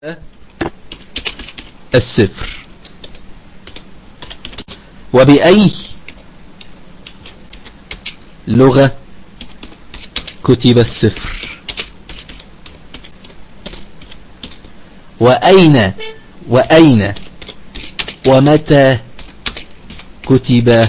الصفر وبأي لغة كتب الصفر وأين وأين ومتى كتب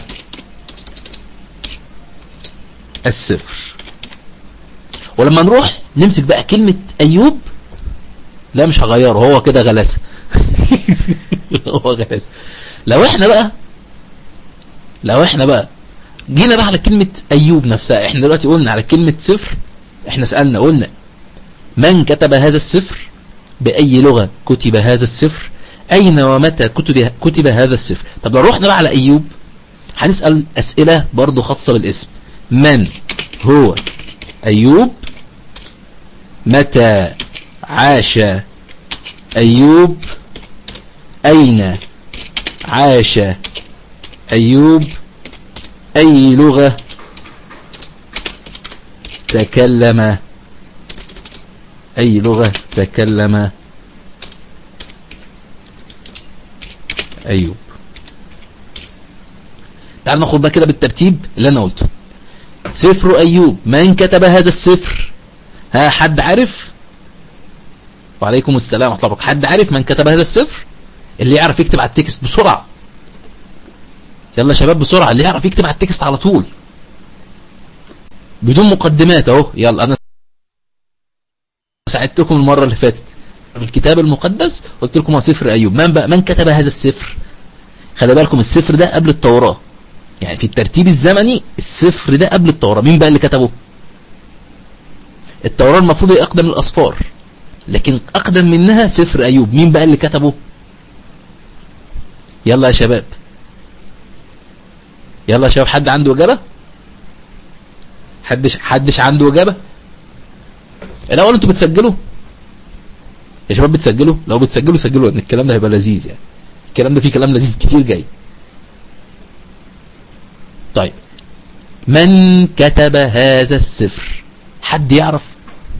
الصفر ولما نروح نمسك بقى كلمة أيوب لا مش هغيره هو كده غلاسة هو غلاسة لو احنا بقى لو احنا بقى جينا بقى على كلمة أيوب نفسها احنا دلوقتي قلنا على كلمة صفر احنا سألنا قلنا من كتب هذا الصفر بأي لغة كتب هذا الصفر أين ومتى كتب, كتب هذا الصفر طب لو رحنا بقى على أيوب هنسأل أسئلة برضو خاصة بالاسم من هو أيوب متى عاش أيوب أين عاش أيوب أي لغة تكلم أي لغة تكلم أيوب تعال ناخد بقى كده بالترتيب اللي أنا قلته سفر أيوب من كتب هذا السفر ها حد عارف وعليكم السلام ورحمة الله حد عارف من كتب هذا السفر اللي يعرف يكتب على التكست بسرعة يلا شباب بسرعة اللي يعرف يكتب على التكست على طول بدون مقدمات اهو يلا انا ساعدتكم المرة اللي فاتت في الكتاب المقدس قلت لكم سفر ايوب من بقى من كتب هذا السفر خلي بالكم السفر ده قبل التوراة يعني في الترتيب الزمني السفر ده قبل التوراة مين بقى اللي كتبه التوراة المفروض هي اقدم الاصفار لكن اقدم منها سفر ايوب مين بقى اللي كتبه يلا يا شباب يلا يا شباب حد عنده اجابه حدش حدش عنده اجابه الاول انتوا بتسجلوا يا شباب بتسجلوا لو بتسجلوا سجلوا ان الكلام ده هيبقى لذيذ يعني الكلام ده فيه كلام لذيذ كتير جاي طيب من كتب هذا السفر حد يعرف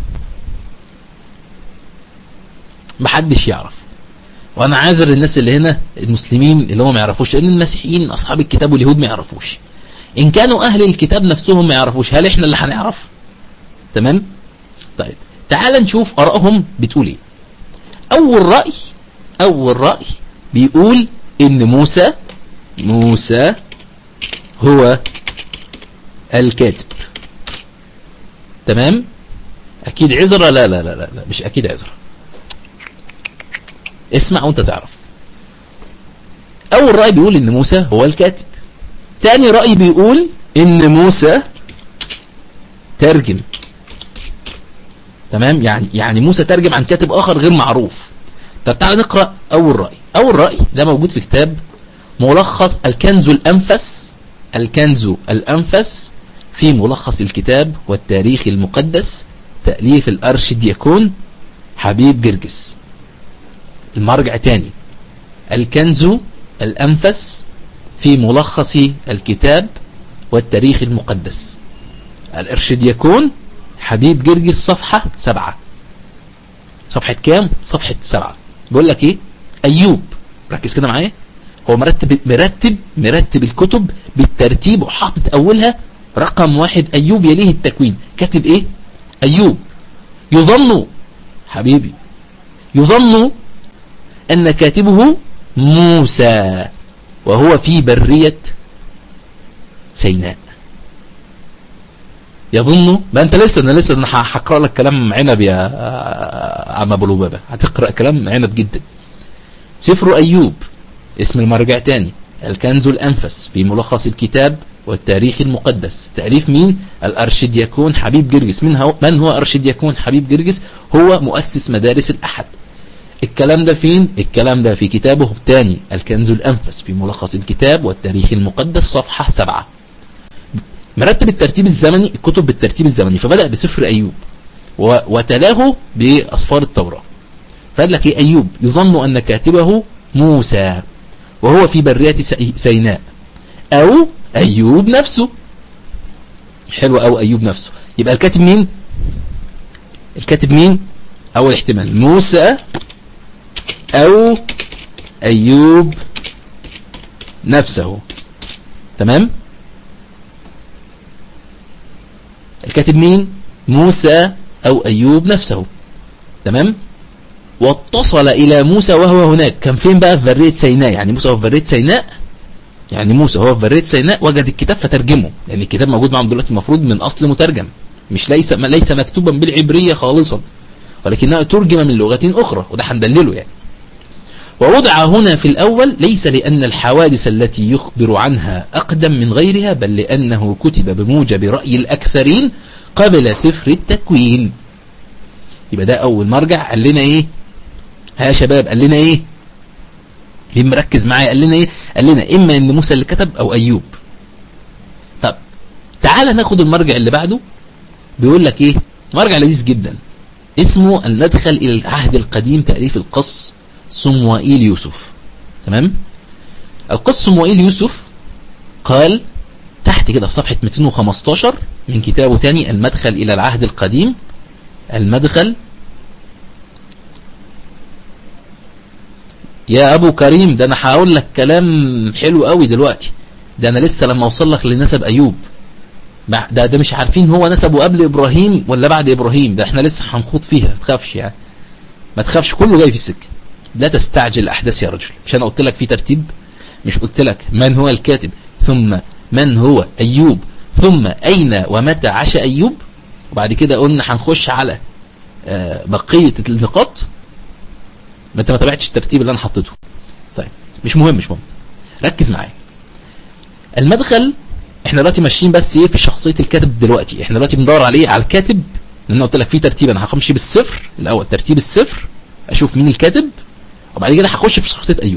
محدش يعرف وانا عاذر الناس اللي هنا المسلمين اللي هم ما يعرفوش لان المسيحيين اصحاب الكتاب واليهود ما يعرفوش ان كانوا اهل الكتاب نفسهم ما يعرفوش هل احنا اللي هنعرف تمام طيب تعال نشوف ارائهم بتقول ايه اول راي اول راي بيقول ان موسى موسى هو الكاتب تمام اكيد عذرة لا لا لا لا, لا مش اكيد عذرة اسمع وانت تعرف اول رأي بيقول ان موسى هو الكاتب تاني رأي بيقول ان موسى ترجم تمام يعني يعني موسى ترجم عن كاتب اخر غير معروف طب تعال نقرأ اول رأي اول رأي ده موجود في كتاب ملخص الكنز الانفس الكنز الانفس في ملخص الكتاب والتاريخ المقدس تأليف الارشدياكون حبيب جرجس المرجع تاني الكنز الأنفس في ملخص الكتاب والتاريخ المقدس الإرشاد يكون حبيب جرجس صفحة سبعة صفحة كام؟ صفحة سبعة بيقول لك ايه أيوب ركز كده معايا هو مرتب مرتب مرتب الكتب بالترتيب وحاطط أولها رقم واحد أيوب يليه التكوين كاتب ايه أيوب يظن حبيبي يظن أن كاتبه موسى وهو في برية سيناء يظن ما انت لسه انا لسه انا هقرا لك كلام عنب يا عم ابو لبابه هتقرا كلام عنب جدا سفر ايوب اسم المرجع تاني الكنز الانفس في ملخص الكتاب والتاريخ المقدس تأليف مين الارشدياكون حبيب جرجس من هو من هو ارشدياكون حبيب جرجس هو مؤسس مدارس الاحد الكلام ده فين الكلام ده في كتابه الثاني الكنز الأنفس في ملخص الكتاب والتاريخ المقدس صفحة سبعة مرتب الترتيب الزمني الكتب بالترتيب الزمني فبدأ بسفر أيوب وتلاه بأصفار التوراة فقال لك إيه أيوب يظن أن كاتبه موسى وهو في برية سيناء أو أيوب نفسه حلو أو أيوب نفسه يبقى الكاتب مين الكاتب مين أول احتمال موسى او ايوب نفسه تمام الكاتب مين موسى او ايوب نفسه تمام واتصل الى موسى وهو هناك كان فين بقى في برية سيناء يعني موسى هو في برية سيناء يعني موسى هو في برية سيناء وجد الكتاب فترجمه لان يعني الكتاب موجود معهم دلوقتي المفروض من اصل مترجم مش ليس ليس مكتوبا بالعبرية خالصا ولكنها ترجم من لغة اخرى وده هندلله يعني ووضع هنا في الأول ليس لأن الحوادث التي يخبر عنها أقدم من غيرها بل لأنه كتب بموجب رأي الأكثرين قبل سفر التكوين يبقى ده أول مرجع قال لنا إيه ها يا شباب قال لنا إيه مين مركز معايا قال لنا إيه قال لنا إما إن موسى اللي كتب أو أيوب طب تعال ناخد المرجع اللي بعده بيقول لك إيه مرجع لذيذ جدا اسمه المدخل إلى العهد القديم تأليف القص صموئيل يوسف تمام القص صموئيل يوسف قال تحت كده في صفحة 215 من كتابه تاني المدخل إلى العهد القديم المدخل يا أبو كريم ده أنا هقول لك كلام حلو قوي دلوقتي ده أنا لسه لما أوصل لك لنسب أيوب ده ده مش عارفين هو نسبه قبل إبراهيم ولا بعد إبراهيم ده احنا لسه هنخوض فيها ما تخافش يعني ما تخافش كله جاي في السكة لا تستعجل الأحداث يا رجل مش أنا قلت لك في ترتيب مش قلت لك من هو الكاتب ثم من هو أيوب ثم أين ومتى عاش أيوب وبعد كده قلنا هنخش على بقية النقاط ما انت ما تابعتش الترتيب اللي انا حطيته طيب مش مهم مش مهم ركز معايا المدخل احنا دلوقتي ماشيين بس ايه في شخصية الكاتب دلوقتي احنا دلوقتي بندور عليه على الكاتب لان انا قلت لك في ترتيب انا همشي بالصفر الاول ترتيب الصفر اشوف مين الكاتب وبعد كده هخش في شخصية ايوب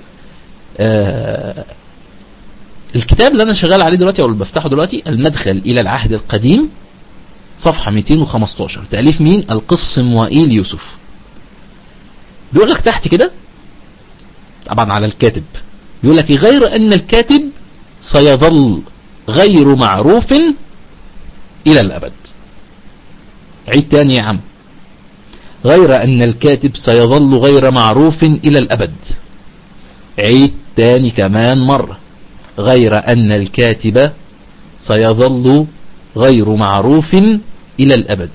آه الكتاب اللي انا شغال عليه دلوقتي او اللي بفتحه دلوقتي المدخل الى العهد القديم صفحة 215 تأليف مين القص موائيل يوسف بيقول لك تحت كده طبعا على الكاتب بيقول لك غير ان الكاتب سيظل غير معروف الى الابد عيد تاني يا عم غير ان الكاتب سيظل غير معروف الى الابد عيد تاني كمان مرة غير ان الكاتب سيظل غير معروف الى الابد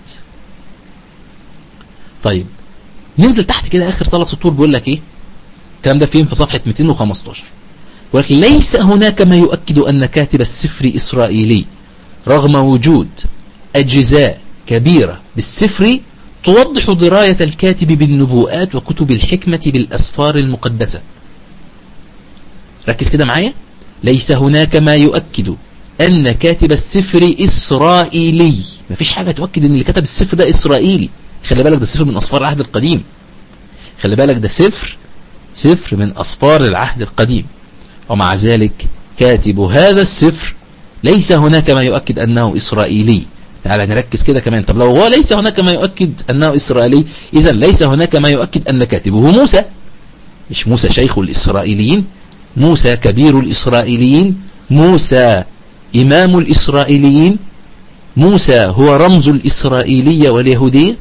طيب ننزل تحت كده اخر ثلاث سطور بيقول لك ايه الكلام ده فين في صفحة 215 ولكن ليس هناك ما يؤكد ان كاتب السفر اسرائيلي رغم وجود اجزاء كبيرة بالسفر توضح دراية الكاتب بالنبوءات وكتب الحكمة بالاسفار المقدسة ركز كده معايا ليس هناك ما يؤكد ان كاتب السفر اسرائيلي مفيش حاجة تؤكد ان اللي كتب السفر ده اسرائيلي خلي بالك ده سفر من أصفار العهد القديم خلي بالك ده سفر سفر من أصفار العهد القديم ومع ذلك كاتب هذا السفر ليس هناك ما يؤكد أنه إسرائيلي تعال نركز كده كمان طب لو هو ليس هناك ما يؤكد أنه إسرائيلي إذا ليس هناك ما يؤكد أن كاتبه موسى مش موسى شيخ الإسرائيليين موسى كبير الإسرائيليين موسى إمام الإسرائيليين موسى هو رمز الإسرائيلية واليهودية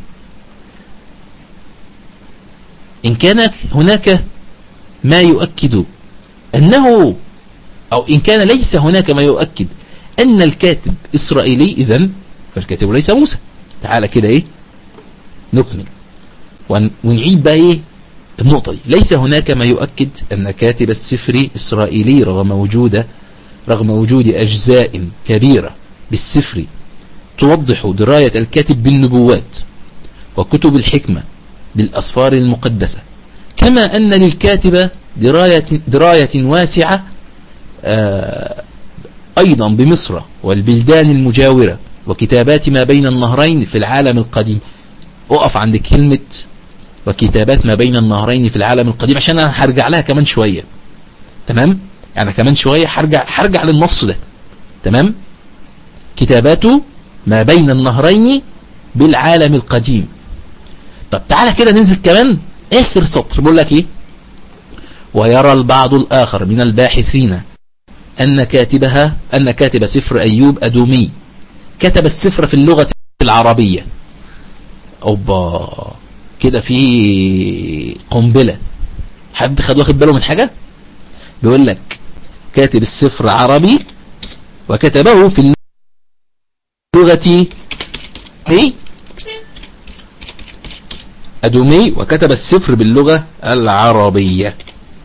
إن كان هناك ما يؤكد أنه أو إن كان ليس هناك ما يؤكد أن الكاتب إسرائيلي إذن فالكاتب ليس موسى تعالى كده إيه نكمل ونعيد بقى إيه النقطة دي ليس هناك ما يؤكد أن كاتب السفر إسرائيلي رغم وجود رغم وجود أجزاء كبيرة بالسفر توضح دراية الكاتب بالنبوات وكتب الحكمة بالأصفار المقدسة كما أن للكاتب دراية, دراية واسعة أيضا بمصر والبلدان المجاورة وكتابات ما بين النهرين في العالم القديم أقف عند كلمة وكتابات ما بين النهرين في العالم القديم عشان أنا هرجع لها كمان شوية تمام يعني كمان شوية هرجع, هرجع للنص ده تمام كتاباته ما بين النهرين بالعالم القديم طب تعالى كده ننزل كمان اخر سطر بقول لك ايه ويرى البعض الاخر من الباحثين ان كاتبها ان كاتب سفر ايوب ادومي كتب السفر في اللغة العربية اوبا كده في قنبلة حد خد واخد باله من حاجة بيقول لك كاتب السفر عربي وكتبه في اللغة ايه أدومي وكتب السفر باللغة العربية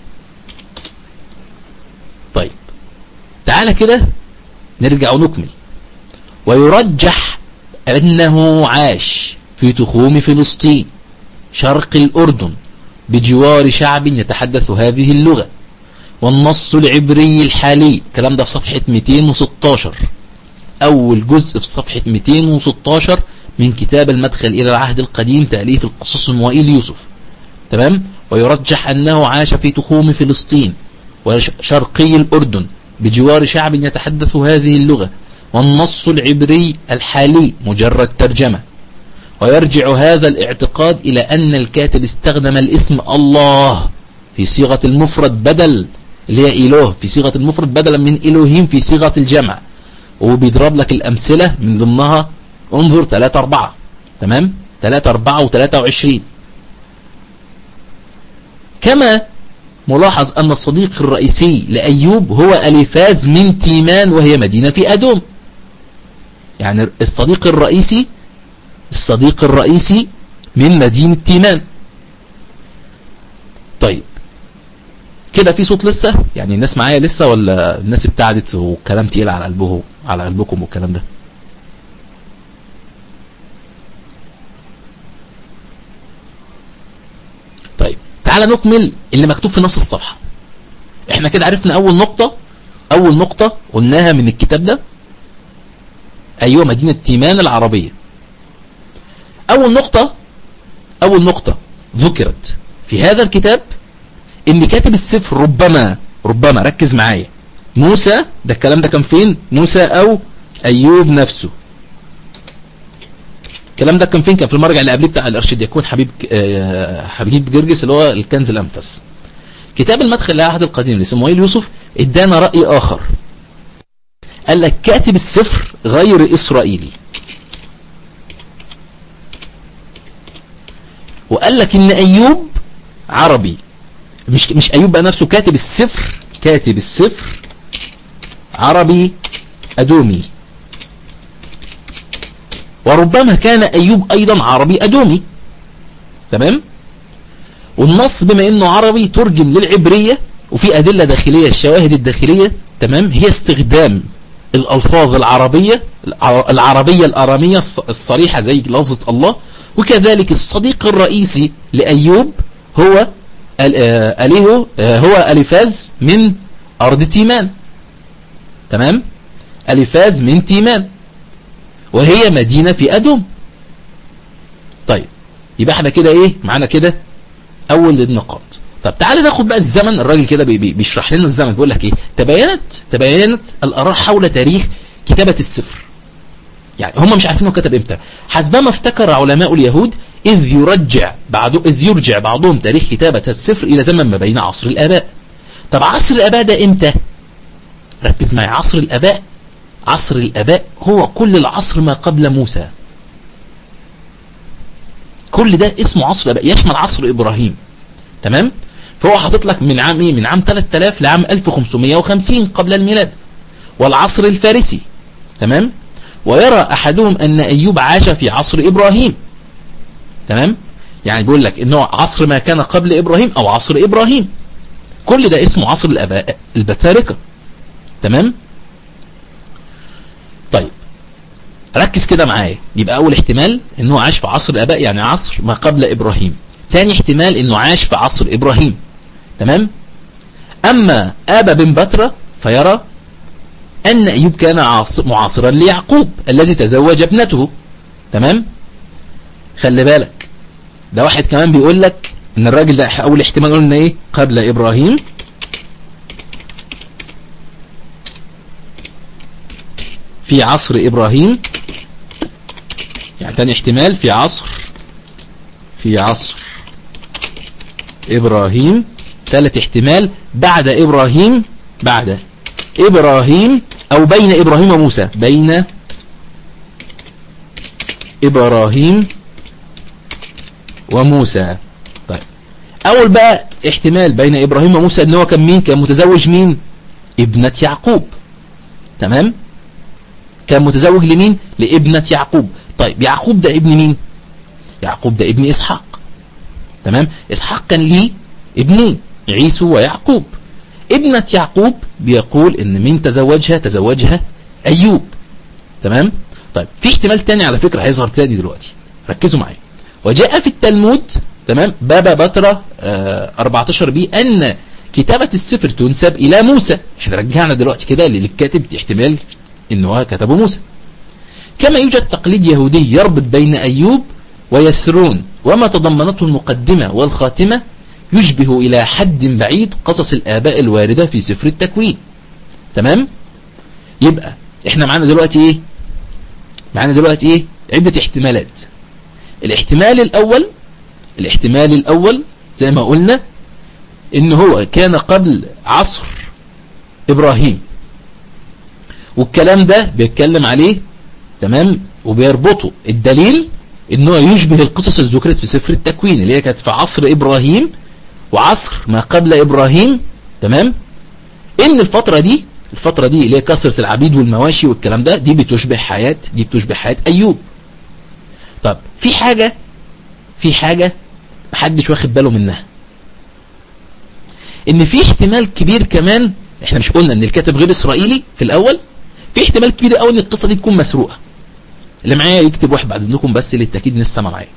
طيب تعالى كده نرجع ونكمل ويرجح أنه عاش في تخوم فلسطين شرق الأردن بجوار شعب يتحدث هذه اللغة والنص العبري الحالي الكلام ده في صفحة 216 أول جزء في صفحة 216 من كتاب المدخل إلى العهد القديم تأليف القصص موائيل يوسف تمام ويرجح أنه عاش في تخوم فلسطين وشرقي الأردن بجوار شعب يتحدث هذه اللغة والنص العبري الحالي مجرد ترجمة ويرجع هذا الاعتقاد إلى أن الكاتب استخدم الاسم الله في صيغة المفرد بدل اللي هي إله في صيغة المفرد بدلا من إلهيم في صيغة الجمع وبيضرب لك الأمثلة من ضمنها انظر 3 4 تمام 3 4 و23 كما ملاحظ أن الصديق الرئيسي لأيوب هو أليفاز من تيمان وهي مدينة في أدوم يعني الصديق الرئيسي الصديق الرئيسي من مدينة تيمان طيب كده في صوت لسه يعني الناس معايا لسه ولا الناس ابتعدت وكلام تقيل على قلبه على قلبكم والكلام ده طيب تعالى نكمل اللي مكتوب في نفس الصفحة احنا كده عرفنا اول نقطة اول نقطة قلناها من الكتاب ده ايوه مدينة تيمان العربية اول نقطة اول نقطة ذكرت في هذا الكتاب ان كاتب السفر ربما ربما ركز معايا موسى ده الكلام ده كان فين موسى او ايوب نفسه الكلام ده كان فين كان في المرجع اللي قبليه بتاع الارشد يكون حبيب حبيب جرجس اللي هو الكنز الانفس كتاب المدخل للعهد القديم لسموئيل يوسف ادانا راي اخر قال لك كاتب السفر غير اسرائيلي وقال لك ان ايوب عربي مش مش ايوب بقى نفسه كاتب السفر كاتب السفر عربي ادومي وربما كان ايوب ايضا عربي ادومي تمام والنص بما انه عربي ترجم للعبرية وفي ادلة داخلية الشواهد الداخلية تمام هي استخدام الالفاظ العربية العربية الارامية الصريحة زي لفظة الله وكذلك الصديق الرئيسي لأيوب هو أليه هو أليفاز من أرض تيمان تمام أليفاز من تيمان وهي مدينة في أدوم طيب يبقى احنا كده ايه معانا كده أول النقاط طب تعالى ناخد بقى الزمن الراجل كده بيشرح لنا الزمن بيقول لك ايه تبينت تبينت الآراء حول تاريخ كتابة السفر يعني هم مش عارفين هو كتب امتى حسبما افتكر علماء اليهود إذ يرجع بعض إذ يرجع بعضهم تاريخ كتابة السفر إلى زمن ما بين عصر الآباء طب عصر الآباء ده امتى ركز معي عصر الآباء عصر الآباء هو كل العصر ما قبل موسى كل ده اسمه عصر الآباء يشمل عصر إبراهيم تمام فهو حاطط لك من عام ايه من عام 3000 لعام 1550 قبل الميلاد والعصر الفارسي تمام ويرى أحدهم أن أيوب عاش في عصر إبراهيم تمام يعني بيقول لك انه عصر ما كان قبل إبراهيم أو عصر إبراهيم كل ده اسمه عصر الأباء البتاركة تمام طيب ركز كده معايا يبقى أول احتمال انه عاش في عصر الآباء يعني عصر ما قبل إبراهيم ثاني احتمال انه عاش في عصر إبراهيم تمام أما آبا بن بترة فيرى أن أيوب كان معاصرا ليعقوب الذي تزوج ابنته تمام خلي بالك ده واحد كمان بيقول لك ان الراجل ده اول احتمال قلنا ايه قبل ابراهيم في عصر ابراهيم يعني تاني احتمال في عصر في عصر ابراهيم ثالث احتمال بعد ابراهيم بعد ابراهيم او بين ابراهيم وموسى بين ابراهيم وموسى طيب اول بقى احتمال بين ابراهيم وموسى ان هو كان مين كان متزوج مين ابنة يعقوب تمام كان متزوج لمين لابنة يعقوب طيب يعقوب ده ابن مين يعقوب ده ابن اسحاق تمام اسحاق كان ليه ابنين عيسو ويعقوب ابنة يعقوب بيقول ان مين تزوجها تزوجها ايوب تمام طيب في احتمال تاني على فكرة هيظهر تاني دلوقتي ركزوا معايا وجاء في التلمود تمام بابا بطرة آه 14 بي ان كتابة السفر تنسب الى موسى احنا رجعنا دلوقتي كده للكاتب احتمال ان هو كتبه موسى كما يوجد تقليد يهودي يربط بين ايوب ويسرون وما تضمنته المقدمة والخاتمة يشبه إلى حد بعيد قصص الآباء الواردة في سفر التكوين تمام يبقى احنا معانا دلوقتي ايه معانا دلوقتي ايه عدة احتمالات الاحتمال الاول الاحتمال الاول زي ما قلنا ان هو كان قبل عصر ابراهيم والكلام ده بيتكلم عليه تمام وبيربطه الدليل انه يشبه القصص اللي ذكرت في سفر التكوين اللي هي كانت في عصر ابراهيم وعصر ما قبل ابراهيم تمام ان الفترة دي الفترة دي اللي هي كثرة العبيد والمواشي والكلام ده دي بتشبه حياة دي بتشبه حياة ايوب طب في حاجة في حاجة محدش واخد باله منها ان في احتمال كبير كمان احنا مش قلنا ان الكاتب غير اسرائيلي في الاول في احتمال كبير قوي ان القصة دي تكون مسروقة اللي معايا يكتب واحد بعد اذنكم بس للتأكيد ان السما معايا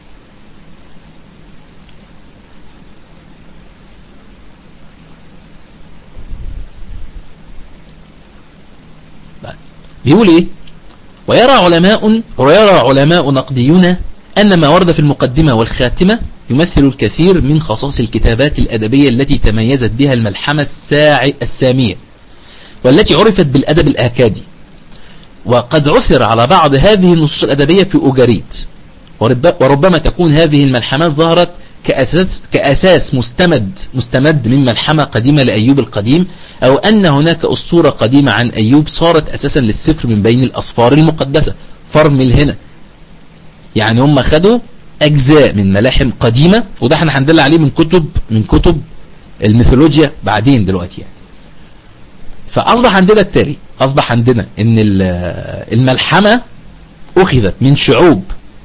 بيقول ايه ويرى علماء ويرى علماء نقديون أن ما ورد في المقدمة والخاتمة يمثل الكثير من خصائص الكتابات الأدبية التي تميزت بها الملحمة الساعي السامية والتي عرفت بالأدب الآكادي وقد عثر على بعض هذه النصوص الأدبية في أوجاريت وربما تكون هذه الملحمات ظهرت كأساس, كأساس مستمد مستمد من ملحمة قديمة لأيوب القديم أو أن هناك أسطورة قديمة عن أيوب صارت أساسا للسفر من بين الأصفار المقدسة فرمل هنا يعني هم خدوا أجزاء من ملاحم قديمة وده احنا هندل عليه من كتب من كتب الميثولوجيا بعدين دلوقتي يعني فأصبح عندنا التالي أصبح عندنا أن الملحمة أخذت من شعوب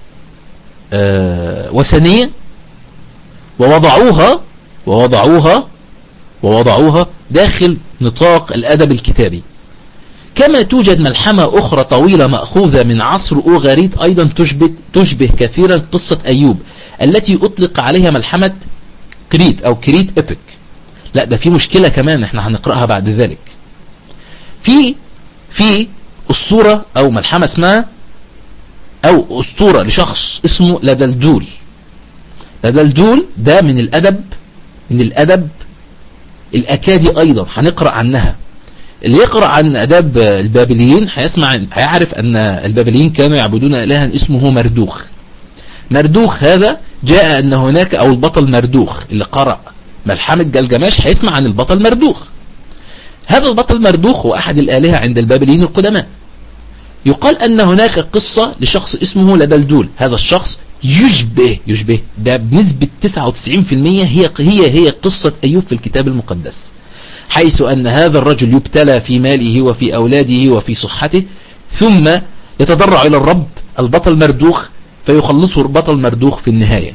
وثنية ووضعوها ووضعوها ووضعوها داخل نطاق الأدب الكتابي كما توجد ملحمة أخرى طويلة مأخوذة من عصر أوغاريت أيضا تشبه, تشبه كثيرا قصة أيوب التي أطلق عليها ملحمة كريت أو كريت إبك لا ده في مشكلة كمان احنا هنقرأها بعد ذلك في في أسطورة أو ملحمة اسمها أو أسطورة لشخص اسمه لدلدول لدلدول ده من الأدب من الأدب الأكادي أيضا هنقرأ عنها اللي يقرأ عن أداب البابليين هيسمع هيعرف أن البابليين كانوا يعبدون إلها اسمه مردوخ مردوخ هذا جاء أن هناك أو البطل مردوخ اللي قرأ ملحمة جلجماش هيسمع عن البطل مردوخ هذا البطل مردوخ هو أحد الآلهة عند البابليين القدماء يقال أن هناك قصة لشخص اسمه لدلدول هذا الشخص يشبه يشبه ده بنسبة 99% هي هي هي قصة أيوب في الكتاب المقدس حيث أن هذا الرجل يبتلى في ماله وفي أولاده وفي صحته ثم يتضرع إلى الرب البطل مردوخ فيخلصه البطل مردوخ في النهاية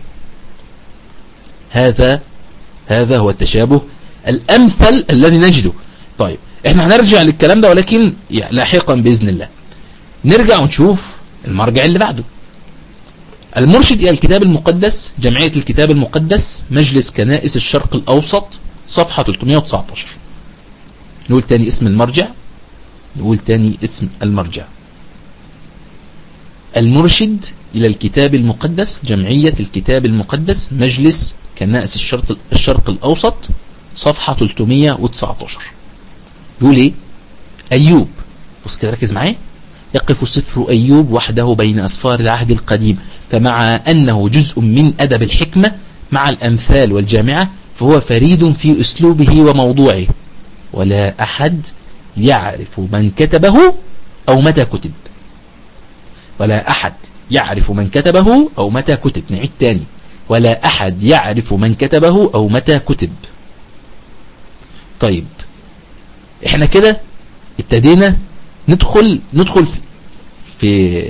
هذا هذا هو التشابه الأمثل الذي نجده طيب احنا هنرجع للكلام ده ولكن لاحقا بإذن الله نرجع ونشوف المرجع اللي بعده المرشد إلى الكتاب المقدس جمعية الكتاب المقدس مجلس كنائس الشرق الأوسط صفحة 319 نقول تاني اسم المرجع نقول تاني اسم المرجع المرشد إلى الكتاب المقدس جمعية الكتاب المقدس مجلس كنائس الشرق, الشرق الأوسط صفحة 319 يقول ايه أيوب بص كده ركز معايا يقف سفر أيوب وحده بين أسفار العهد القديم فمع أنه جزء من أدب الحكمة مع الأمثال والجامعة فهو فريد في أسلوبه وموضوعه ولا أحد يعرف من كتبه أو متى كتب ولا أحد يعرف من كتبه أو متى كتب نعيد تاني ولا أحد يعرف من كتبه أو متى كتب طيب احنا كده ابتدينا ندخل ندخل في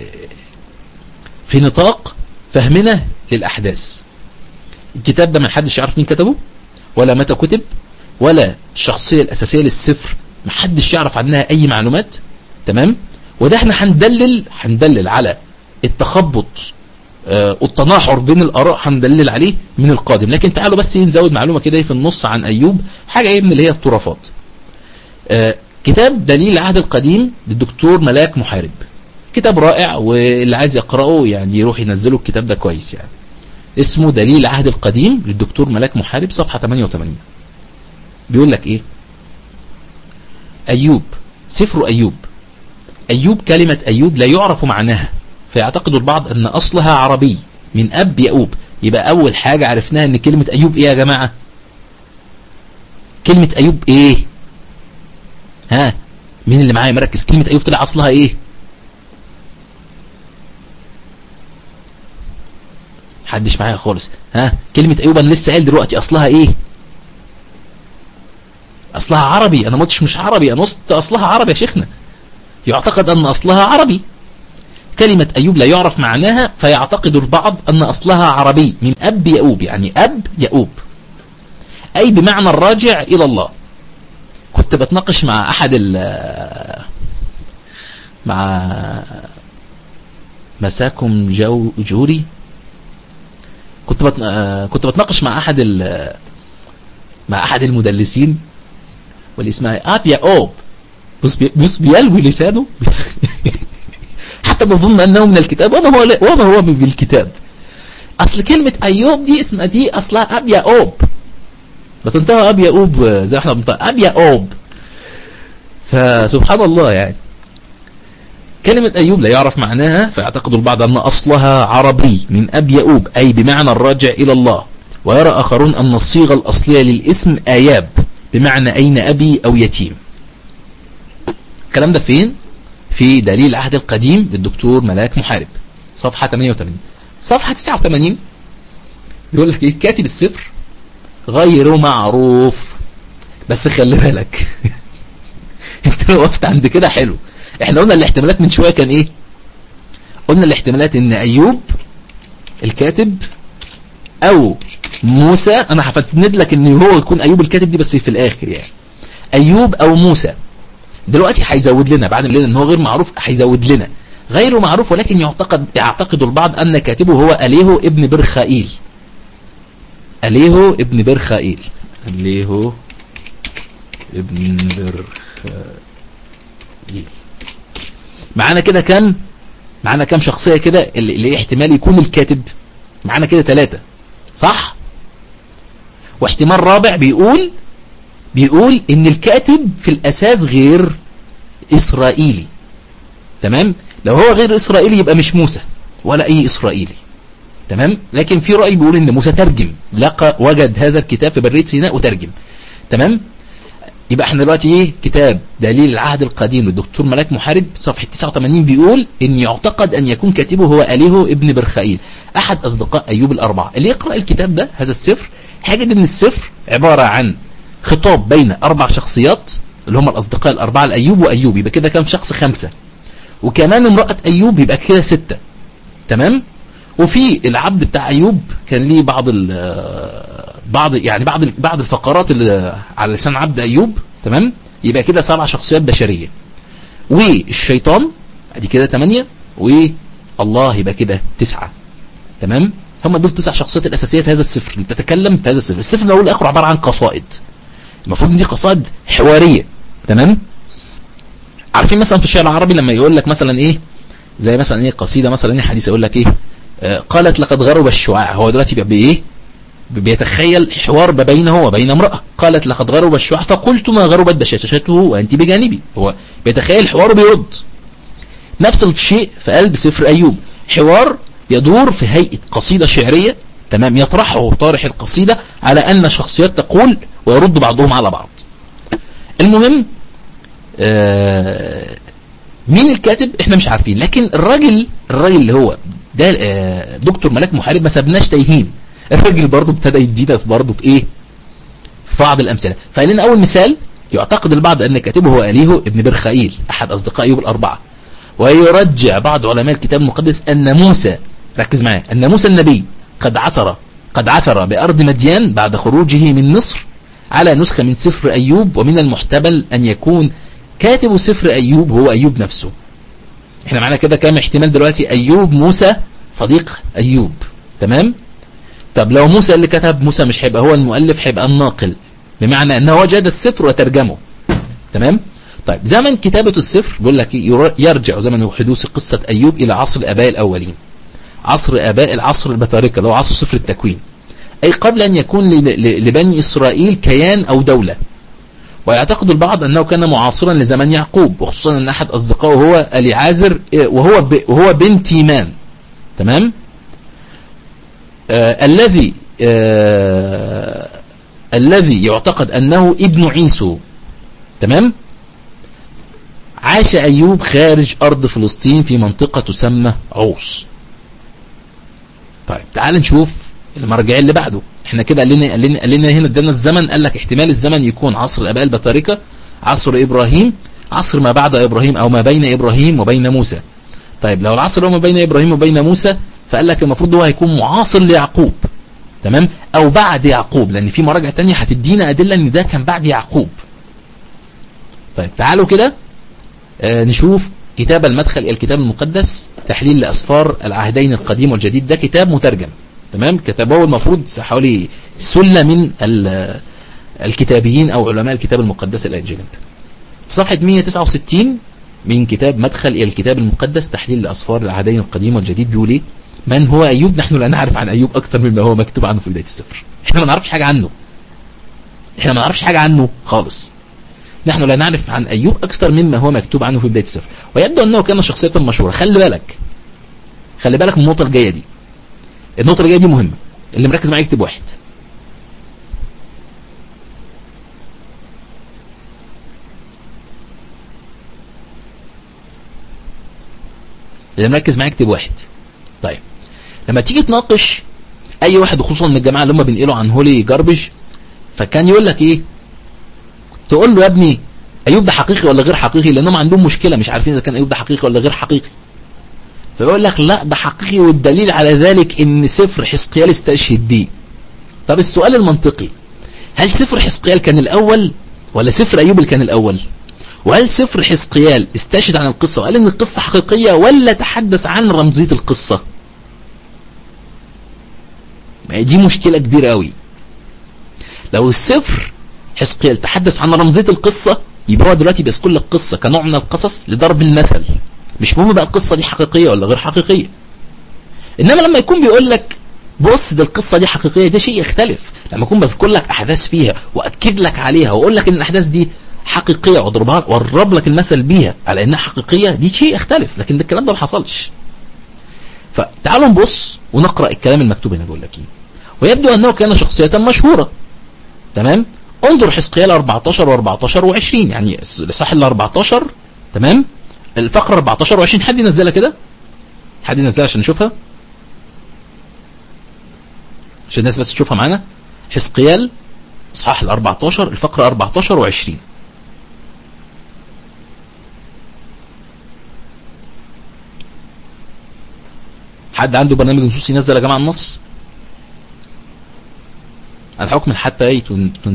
في نطاق فهمنا للأحداث الكتاب ده ما حدش يعرف مين كتبه ولا متى كتب ولا الشخصية الأساسية للسفر ما حدش يعرف عنها أي معلومات تمام وده احنا هندلل هندلل على التخبط آه والتناحر بين الآراء هندلل عليه من القادم لكن تعالوا بس نزود معلومة كده في النص عن أيوب حاجة ايه من اللي هي الطرافات آه كتاب دليل العهد القديم للدكتور ملاك محارب كتاب رائع واللي عايز يقرأه يعني يروح ينزله الكتاب ده كويس يعني اسمه دليل العهد القديم للدكتور ملاك محارب صفحة 88 بيقول لك ايه ايوب سفر ايوب ايوب كلمة ايوب لا يعرف معناها فيعتقد البعض ان اصلها عربي من اب يأوب يبقى اول حاجة عرفناها ان كلمة ايوب ايه يا جماعة كلمة ايوب ايه ها مين اللي معايا مركز كلمة ايوب طلع اصلها ايه حدش معايا خالص ها كلمة ايوب انا لسه قايل دلوقتي اصلها ايه اصلها عربي انا ما قلتش مش عربي انا قلت اصلها عربي يا شيخنا يعتقد ان اصلها عربي كلمة ايوب لا يعرف معناها فيعتقد البعض ان اصلها عربي من اب يؤوب يعني اب يؤوب اي بمعنى الراجع الى الله كنت بتناقش مع احد ال مع مساكم جو جوري كنت بت... كنت بتناقش مع احد ال... مع احد المدلسين واللي اسمها اب يا اوب بص بي... بص بيلوي لسانه حتى بظن انه من الكتاب وما هو وما هو بالكتاب اصل كلمة ايوب دي اسمها دي اصلها اب يا اوب بتنتهى اب يا اوب زي احنا بنطق اب يا اوب فسبحان الله يعني كلمة أيوب لا يعرف معناها فيعتقد البعض أن أصلها عربي من أب يؤوب أي بمعنى الراجع إلى الله ويرى آخرون أن الصيغة الأصلية للاسم آياب بمعنى أين أبي أو يتيم الكلام ده فين؟ في دليل العهد القديم للدكتور ملاك محارب صفحة 88 صفحة 89 يقول لك ايه كاتب السفر غير معروف بس خلي بالك انت لو وقفت عند كده حلو احنا قلنا الاحتمالات من شوية كان ايه قلنا الاحتمالات ان ايوب الكاتب او موسى انا هفتند لك ان هو يكون ايوب الكاتب دي بس في الاخر يعني ايوب او موسى دلوقتي هيزود لنا بعد ما لنا ان هو غير معروف هيزود لنا غير معروف ولكن يعتقد يعتقد البعض ان كاتبه هو اليهو ابن برخائيل اليهو ابن برخائيل اليهو ابن برخائيل معانا كده كام معانا كام شخصية كده اللي, اللي احتمال يكون الكاتب معانا كده ثلاثة صح واحتمال رابع بيقول بيقول ان الكاتب في الاساس غير اسرائيلي تمام لو هو غير اسرائيلي يبقى مش موسى ولا اي اسرائيلي تمام لكن في رأي بيقول ان موسى ترجم لقى وجد هذا الكتاب في برية سيناء وترجم تمام يبقى احنا دلوقتي ايه كتاب دليل العهد القديم للدكتور ملاك محارب صفحة 89 بيقول ان يعتقد ان يكون كاتبه هو اليهو ابن برخائيل احد اصدقاء ايوب الاربعة اللي يقرأ الكتاب ده هذا السفر هيجد ان السفر عبارة عن خطاب بين اربع شخصيات اللي هم الاصدقاء الاربعة الايوب وايوب يبقى كده كام شخص خمسة وكمان امرأة ايوب يبقى كده ستة تمام وفي العبد بتاع ايوب كان ليه بعض بعض يعني بعض بعض الفقرات اللي على لسان عبد ايوب تمام يبقى كده سبع شخصيات بشريه والشيطان ادي كده ثمانية والله يبقى كده تسعة تمام هم دول تسع شخصيات الاساسيه في هذا السفر اللي بتتكلم في هذا السفر السفر من اول لاخره عباره عن قصائد المفروض ان دي قصائد حواريه تمام عارفين مثلا في الشعر العربي لما يقول لك مثلا ايه زي مثلا ايه قصيده مثلا ايه حديث يقول لك ايه آه قالت لقد غرب الشعاع هو دلوقتي بيبقى بايه بيتخيل حوار بينه وبين امرأة قالت لقد غرب الشعاع فقلت ما غربت بشاشته وأنت بجانبي هو بيتخيل حوار بيرد نفس الشيء في قلب سفر أيوب حوار يدور في هيئة قصيدة شعرية تمام يطرحه طارح القصيدة على أن شخصيات تقول ويرد بعضهم على بعض المهم آه مين الكاتب احنا مش عارفين لكن الراجل الراجل اللي هو ده آه، دكتور ملاك محارب ما سابناش تايهين الراجل برضه ابتدى يدينا برضه في ايه في بعض الامثله فقال لنا اول مثال يعتقد البعض ان كاتبه هو اليهو ابن برخائيل احد اصدقاء ايوب الاربعه ويرجع بعض علماء الكتاب المقدس ان موسى ركز معايا ان موسى النبي قد عثر قد عثر بارض مديان بعد خروجه من مصر على نسخه من سفر ايوب ومن المحتمل ان يكون كاتب سفر ايوب هو ايوب نفسه احنا معانا كده كام احتمال دلوقتي ايوب موسى صديق ايوب تمام طب لو موسى اللي كتب موسى مش هيبقى هو المؤلف هيبقى الناقل بمعنى انه وجد السفر وترجمه تمام طيب زمن كتابة السفر بيقول لك يرجع زمن حدوث قصة ايوب الى عصر الاباء الاولين عصر اباء العصر البطاركة اللي هو عصر سفر التكوين اي قبل ان يكون لبني اسرائيل كيان او دولة ويعتقد البعض أنه كان معاصرا لزمن يعقوب وخصوصا أن أحد أصدقائه هو أليعازر وهو وهو بن تيمان تمام آه الذي آه الذي يعتقد أنه ابن عيسو تمام عاش أيوب خارج أرض فلسطين في منطقة تسمى عوص طيب تعال نشوف المرجع اللي بعده احنا كده قال لنا قال لنا قال لنا هنا ادانا الزمن قال لك احتمال الزمن يكون عصر الاباء البطاركه عصر ابراهيم عصر ما بعد ابراهيم او ما بين ابراهيم وبين موسى طيب لو العصر هو ما بين ابراهيم وبين موسى فقال لك المفروض هو هيكون معاصر ليعقوب تمام او بعد يعقوب لان في مراجع تانية هتدينا ادله ان ده كان بعد يعقوب طيب تعالوا كده آه نشوف كتاب المدخل الى الكتاب المقدس تحليل لاسفار العهدين القديم والجديد ده كتاب مترجم تمام كتبه المفروض حوالي سلة من الكتابيين او علماء الكتاب المقدس الاجانب في صفحة 169 من كتاب مدخل الى الكتاب المقدس تحليل لأصفار العهدين القديم والجديد بيقول ايه من هو أيوب نحن لا نعرف عن أيوب أكثر مما هو مكتوب عنه في بداية السفر احنا ما نعرفش حاجة عنه احنا ما نعرفش حاجة عنه خالص نحن لا نعرف عن أيوب أكثر مما هو مكتوب عنه في بداية السفر ويبدو أنه كان شخصية مشهورة خلي بالك خلي بالك من النقطة الجاية دي النقطة اللي جاية دي مهمة اللي مركز معايا يكتب واحد اللي مركز معايا يكتب واحد طيب لما تيجي تناقش اي واحد خصوصا من الجماعه اللي هم بينقلوا عن هولي جاربج فكان يقول لك ايه تقول له يا ابني ايوب ده حقيقي ولا غير حقيقي لانهم عندهم مشكله مش عارفين اذا كان ايوب ده حقيقي ولا غير حقيقي فيقول لك لا ده حقيقي والدليل على ذلك ان سفر حزقيال استشهد بيه طب السؤال المنطقي هل سفر حزقيال كان الاول ولا سفر ايوب اللي كان الاول وهل سفر حزقيال استشهد عن القصة وقال ان القصة حقيقية ولا تحدث عن رمزية القصة دي مشكلة كبيرة قوي لو السفر حزقيال تحدث عن رمزية القصة يبقى هو دلوقتي بيذكر لك قصة كنوع من القصص لضرب المثل مش مهم بقى القصة دي حقيقية ولا غير حقيقية انما لما يكون بيقول لك بص دي القصة دي حقيقية ده شيء يختلف لما يكون بذكر لك احداث فيها واكد لك عليها واقول لك ان الاحداث دي حقيقية واضربها واضرب لك المثل بيها على انها حقيقية دي شيء يختلف لكن الكلام ده ما حصلش فتعالوا نبص ونقرأ الكلام المكتوب هنا بيقول لك ايه ويبدو انه كان شخصية مشهورة تمام انظر حزقيال 14 و14 و20 يعني الاصحاح ال 14 تمام الفقرة 14 و20 حد ينزلها كده حد ينزلها عشان نشوفها عشان الناس بس تشوفها معانا حزقيال اصحاح ال 14 الفقرة 14 و20 حد عنده برنامج نصوص ينزل يا جماعه النص الحكم حتى ايه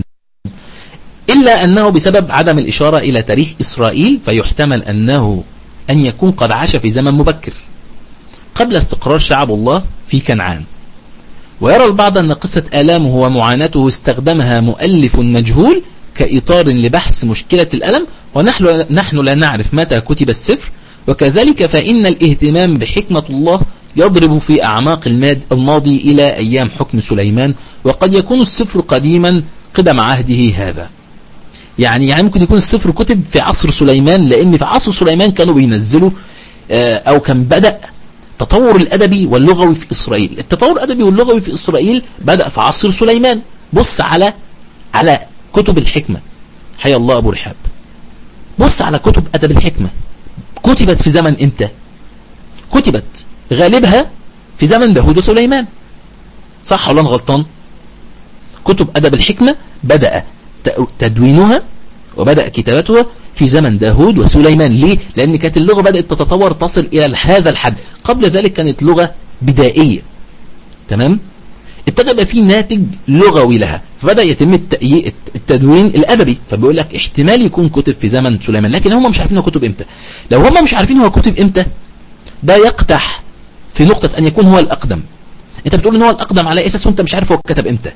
إلا أنه بسبب عدم الإشارة إلى تاريخ إسرائيل فيحتمل أنه أن يكون قد عاش في زمن مبكر قبل استقرار شعب الله في كنعان ويرى البعض أن قصة آلامه ومعاناته استخدمها مؤلف مجهول كإطار لبحث مشكلة الألم ونحن نحن لا نعرف متى كتب السفر وكذلك فإن الاهتمام بحكمة الله يضرب في أعماق الماضي إلى أيام حكم سليمان وقد يكون السفر قديما قدم عهده هذا يعني يعني ممكن يكون السفر كتب في عصر سليمان لأن في عصر سليمان كانوا بينزلوا أو كان بدأ التطور الأدبي واللغوي في إسرائيل التطور الأدبي واللغوي في إسرائيل بدأ في عصر سليمان بص على على كتب الحكمة حيا الله أبو رحاب بص على كتب أدب الحكمة كتبت في زمن امتى كتبت غالبها في زمن داود وسليمان صح ولا انا غلطان كتب أدب الحكمة بدأ تدوينها وبدأ كتابتها في زمن داود وسليمان ليه؟ لأن كانت اللغة بدأت تتطور تصل إلى هذا الحد قبل ذلك كانت لغة بدائية تمام؟ ابتدى يبقى في ناتج لغوي لها فبدأ يتم التدوين الأدبي فبيقول لك احتمال يكون كتب في زمن سليمان لكن هم مش عارفين هو كتب امتى لو هم مش عارفين هو كتب امتى ده يقتح في نقطة أن يكون هو الأقدم انت بتقول ان هو الأقدم على أساس وانت مش عارف هو كتب امتى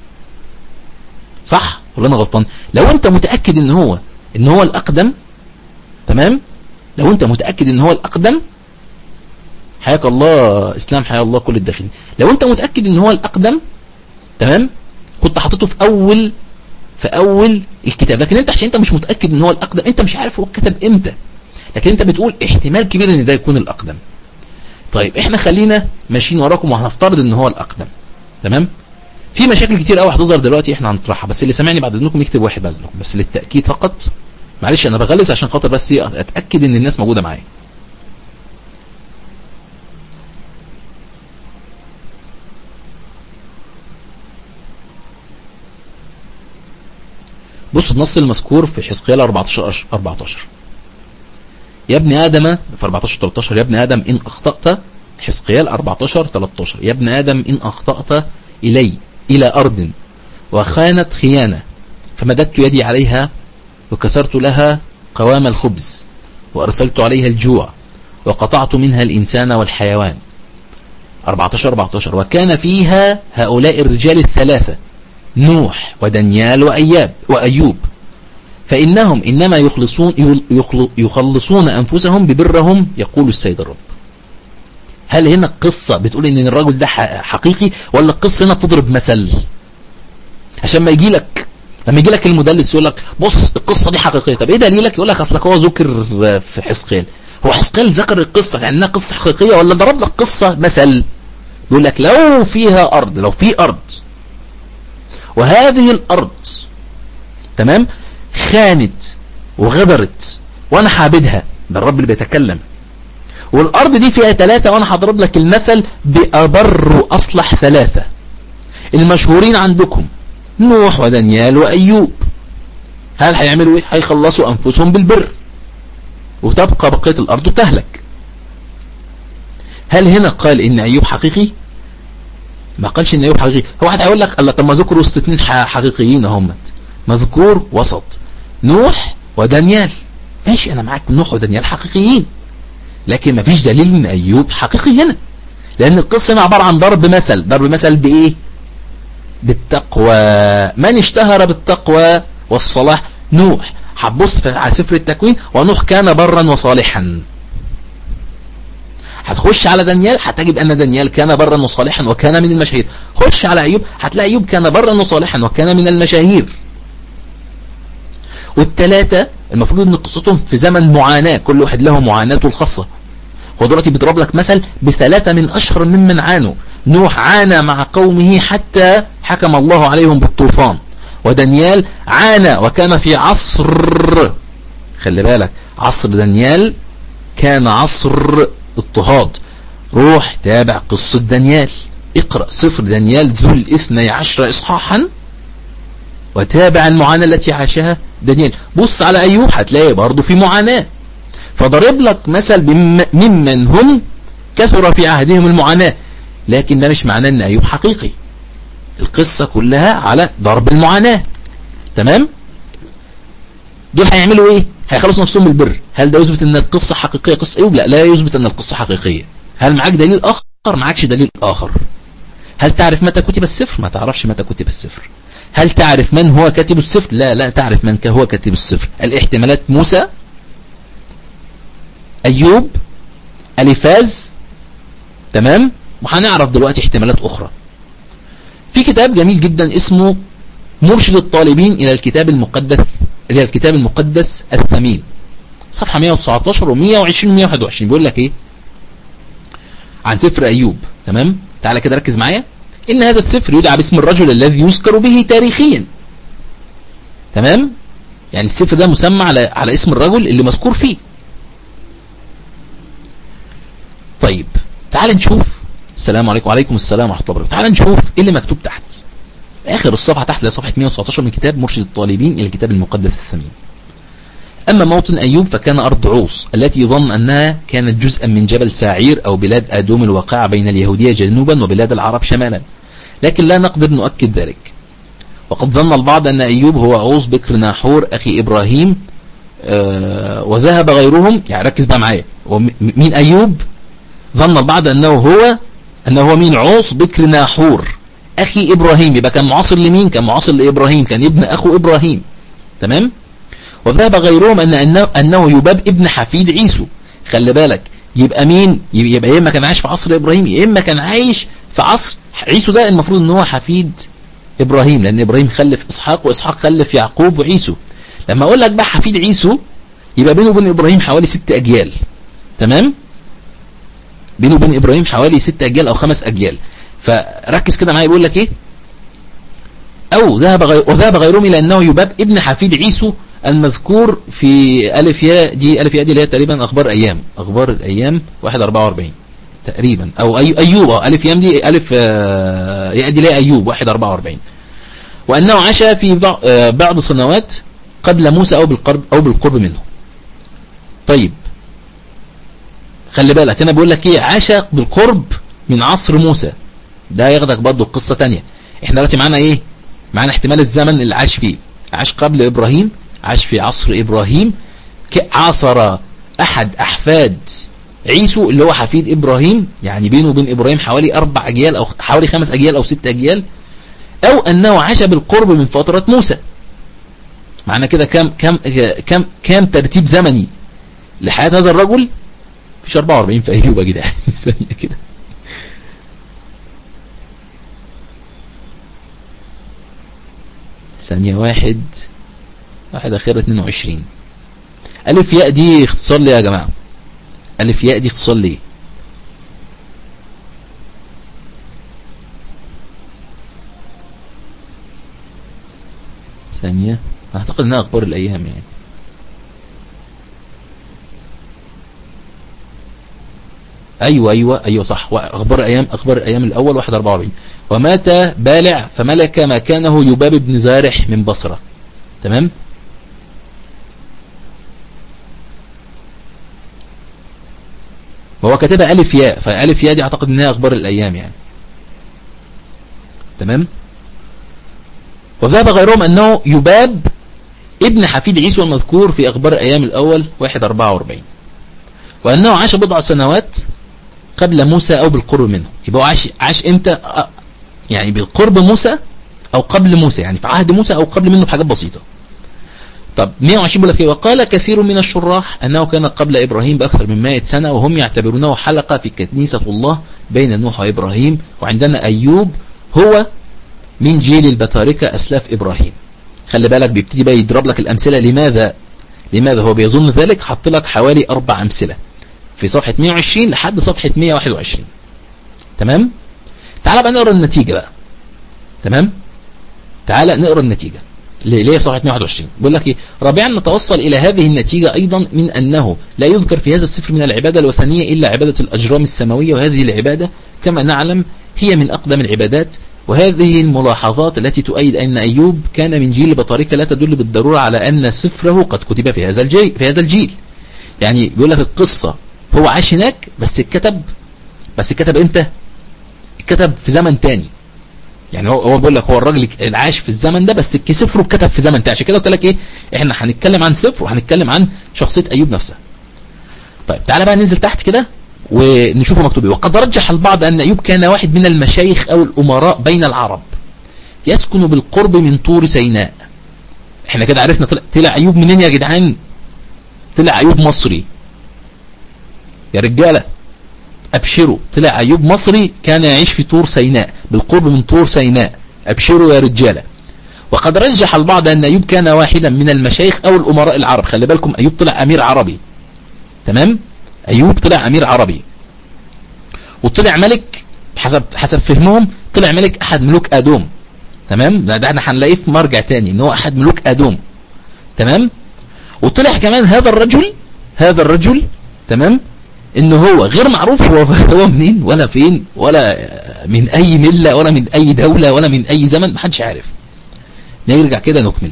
صح ولا انا غلطان لو انت متأكد ان هو ان هو الأقدم تمام لو انت متأكد ان هو الأقدم حياك الله اسلام حيا الله كل الداخلين لو انت متأكد ان هو الأقدم تمام كنت حاطته في اول في اول الكتاب لكن انت عشان انت مش متأكد ان هو الأقدم انت مش عارف هو كتب امتى لكن انت بتقول احتمال كبير ان ده يكون الأقدم طيب احنا خلينا ماشيين وراكم وهنفترض ان هو الأقدم تمام في مشاكل كتير قوي هتظهر دلوقتي احنا هنطرحها بس اللي سامعني بعد اذنكم يكتب واحد باذنكم بس للتاكيد فقط معلش انا بغلس عشان خاطر بس اتاكد ان الناس موجوده معايا بص النص المذكور في حزقيال 14 14 يا ابن ادم في 14 13 يا ابن ادم ان اخطات حزقيال 14 13 يا ابن ادم ان اخطات الي إلى أرض وخانت خيانة فمددت يدي عليها وكسرت لها قوام الخبز وأرسلت عليها الجوع وقطعت منها الإنسان والحيوان 14 14 وكان فيها هؤلاء الرجال الثلاثة نوح ودانيال وأياب وأيوب فإنهم إنما يخلصون يخلصون أنفسهم ببرهم يقول السيد الرب هل هنا القصة بتقول ان الرجل ده حقيقي ولا القصة هنا بتضرب مثل عشان ما يجي لك لما يجي لك المدلس يقول لك بص القصة دي حقيقية طب ايه دليلك يقول لك اصلك هو ذكر في حسقيل هو حسقيل ذكر القصة يعني انها قصة حقيقية ولا ضرب لك قصة مثل يقول لك لو فيها ارض لو في ارض وهذه الارض تمام خانت وغدرت وانا حابدها ده الرب اللي بيتكلم والارض دي فيها ثلاثة وانا هضرب لك المثل بأبر واصلح ثلاثة المشهورين عندكم نوح ودانيال وايوب هل هيعملوا ايه هيخلصوا انفسهم بالبر وتبقى بقية الارض تهلك هل هنا قال ان ايوب حقيقي ما قالش ان ايوب حقيقي هو واحد هيقول لك الله طب ما ذكروا وسط اثنين حقيقيين هم مذكور وسط نوح ودانيال ماشي انا معاك نوح ودانيال حقيقيين لكن ما فيش دليل ان ايوب حقيقي هنا لان القصة هنا عبارة عن ضرب مثل ضرب مثل بايه بالتقوى من اشتهر بالتقوى والصلاح نوح هتبص على سفر التكوين ونوح كان برا وصالحا هتخش على دانيال هتجد ان دانيال كان برا وصالحا وكان من المشاهير خش على ايوب هتلاقي ايوب كان برا وصالحا وكان من المشاهير والثلاثة المفروض ان قصتهم في زمن معاناة كل واحد له معاناته الخاصة هو دلوقتي بيضرب لك مثل بثلاثة من أشهر ممن عانوا نوح عانى مع قومه حتى حكم الله عليهم بالطوفان ودانيال عانى وكان في عصر خلي بالك عصر دانيال كان عصر اضطهاد روح تابع قصة دانيال اقرأ سفر دانيال ذو الاثني عشر إصحاحا وتابع المعاناة التي عاشها دانيال بص على أيوب هتلاقي برضه في معاناة فضرب لك مثل ممن هم كثر في عهدهم المعاناة لكن ده مش معناه ان ايوب حقيقي القصة كلها على ضرب المعاناة تمام دول هيعملوا ايه هيخلصوا نفسهم بالبر هل ده يثبت ان القصة حقيقية قصة ايوب لا لا يثبت ان القصة حقيقية هل معاك دليل اخر معاكش دليل اخر هل تعرف متى كتب السفر ما تعرفش متى كتب السفر هل تعرف من هو كاتب السفر لا لا تعرف من هو كاتب السفر الاحتمالات موسى أيوب أليفاز تمام وهنعرف دلوقتي احتمالات أخرى في كتاب جميل جدا اسمه مرشد الطالبين إلى الكتاب المقدس إلى الكتاب المقدس الثمين صفحة 119 و 120 و 121 بيقول لك ايه عن سفر أيوب تمام تعالى كده ركز معايا إن هذا السفر يدعى باسم الرجل الذي يذكر به تاريخيا تمام يعني السفر ده مسمى على, على اسم الرجل اللي مذكور فيه طيب تعال نشوف السلام عليكم وعليكم السلام ورحمة الله وبركاته تعال نشوف ايه اللي مكتوب تحت اخر الصفحة تحت لصفحة 119 من كتاب مرشد الطالبين الى الكتاب المقدس الثمين أما موطن أيوب فكان أرض عوص التي يظن أنها كانت جزءا من جبل ساعير أو بلاد أدوم الواقعة بين اليهودية جنوبا وبلاد العرب شمالا لكن لا نقدر نؤكد ذلك وقد ظن البعض أن أيوب هو عوص بكر ناحور أخي إبراهيم آه وذهب غيرهم يعني ركز بقى معايا مين أيوب ظن البعض أنه هو أنه هو مين عوص بكر ناحور أخي إبراهيم يبقى كان معاصر لمين كان معاصر لإبراهيم كان ابن أخو إبراهيم تمام وذهب غيرهم أن أنه, أنه يباب ابن حفيد عيسو خلي بالك يبقى مين يبقى يا إما كان عايش في عصر إبراهيم يا إما كان عايش في عصر عيسو ده المفروض أنه هو حفيد إبراهيم لأن إبراهيم خلف إسحاق وإسحاق خلف يعقوب وعيسو لما أقول لك بقى حفيد عيسو يبقى بينه وبين إبراهيم حوالي ست أجيال تمام بينه وبين إبراهيم حوالي ست أجيال أو خمس أجيال فركز كده معايا بيقول لك إيه أو ذهب غير وذهب غيرهم إلى أنه يباب ابن حفيد عيسو المذكور في ألف ياء دي ألف ياء دي اللي هي تقريبا أخبار أيام أخبار الأيام 144 تقريبا أو أي أيوب أو ألف ياء دي ألف آه، ياء دي اللي هي أيوب 144 وأنه عاش في آه، بعض سنوات قبل موسى أو بالقرب أو بالقرب منه طيب خلي بالك أنا بقول لك إيه عاش بالقرب من عصر موسى ده ياخدك برضه قصة تانية احنا دلوقتي معانا ايه معانا احتمال الزمن اللي عاش فيه عاش قبل ابراهيم عاش في عصر إبراهيم عاصر أحد أحفاد عيسو اللي هو حفيد إبراهيم يعني بينه وبين إبراهيم حوالي أربع أجيال أو حوالي خمس أجيال أو ست أجيال أو أنه عاش بالقرب من فترة موسى معنى كده كم كم كم كم ترتيب زمني لحياة هذا الرجل فيش 44 في أيوب يا جدعان ثانية كده ثانية واحد واحد اخيرا 22 الف ياء دي اختصار ليه يا جماعة الف ياء دي اختصار ليه ثانية اعتقد انها اخبار الايام يعني ايوه ايوه ايوه صح اخبار الايام اخبار الايام الاول 144 ومات بالع فملك مكانه يباب بن زارح من بصرة تمام وهو كاتبها ألف ياء فألف ياء دي أعتقد أنها أخبار الأيام يعني تمام وذهب غيرهم أنه يباب ابن حفيد عيسو المذكور في أخبار الأيام الأول 144 وأنه عاش بضع سنوات قبل موسى أو بالقرب منه يبقى عاش, عاش إمتى يعني بالقرب موسى أو قبل موسى يعني في عهد موسى أو قبل منه بحاجات بسيطة طب 120 بيقول لك ايه وقال كثير من الشراح أنه كان قبل إبراهيم بأكثر من 100 سنة وهم يعتبرونه حلقة في كنيسة الله بين نوح وإبراهيم وعندنا أيوب هو من جيل البطاركة أسلاف إبراهيم خلي بالك بيبتدي بقى يضرب لك الأمثلة لماذا لماذا هو بيظن ذلك حط لك حوالي أربع أمثلة في صفحة 120 لحد صفحة 121 تمام تعال بقى نقرأ النتيجة بقى تمام تعال نقرأ النتيجة ليه في صفحة 121 بيقول لك ايه رابعا نتوصل إلى هذه النتيجة أيضا من أنه لا يذكر في هذا السفر من العبادة الوثنية إلا عبادة الأجرام السماوية وهذه العبادة كما نعلم هي من أقدم العبادات وهذه الملاحظات التي تؤيد أن أيوب كان من جيل بطريقة لا تدل بالضرورة على أن سفره قد كتب في هذا الجيل في هذا الجيل يعني بيقول لك القصة هو عاش هناك بس اتكتب بس اتكتب امتى اتكتب في زمن تاني يعني هو هو بيقول لك هو الراجل اللي عاش في الزمن ده بس سفره اتكتب في زمن تاني عشان كده قلت لك ايه احنا هنتكلم عن سفر وهنتكلم عن شخصيه ايوب نفسها طيب تعالى بقى ننزل تحت كده ونشوفه مكتوب ايه وقد رجح البعض ان ايوب كان واحد من المشايخ او الامراء بين العرب يسكن بالقرب من طور سيناء احنا كده عرفنا طلع, طلع ايوب منين يا جدعان طلع ايوب مصري يا رجالة أبشروا طلع أيوب مصري كان يعيش في طور سيناء بالقرب من طور سيناء أبشروا يا رجالة وقد رجح البعض أن أيوب كان واحدا من المشايخ أو الأمراء العرب خلي بالكم أيوب طلع أمير عربي تمام أيوب طلع أمير عربي وطلع ملك حسب حسب فهمهم طلع ملك أحد ملوك أدوم تمام ده, ده احنا هنلاقيه في مرجع تاني ان هو أحد ملوك أدوم تمام وطلع كمان هذا الرجل هذا الرجل تمام انه هو غير معروف هو هو منين ولا فين ولا من اي ملة ولا من اي دولة ولا من اي زمن محدش عارف نرجع كده نكمل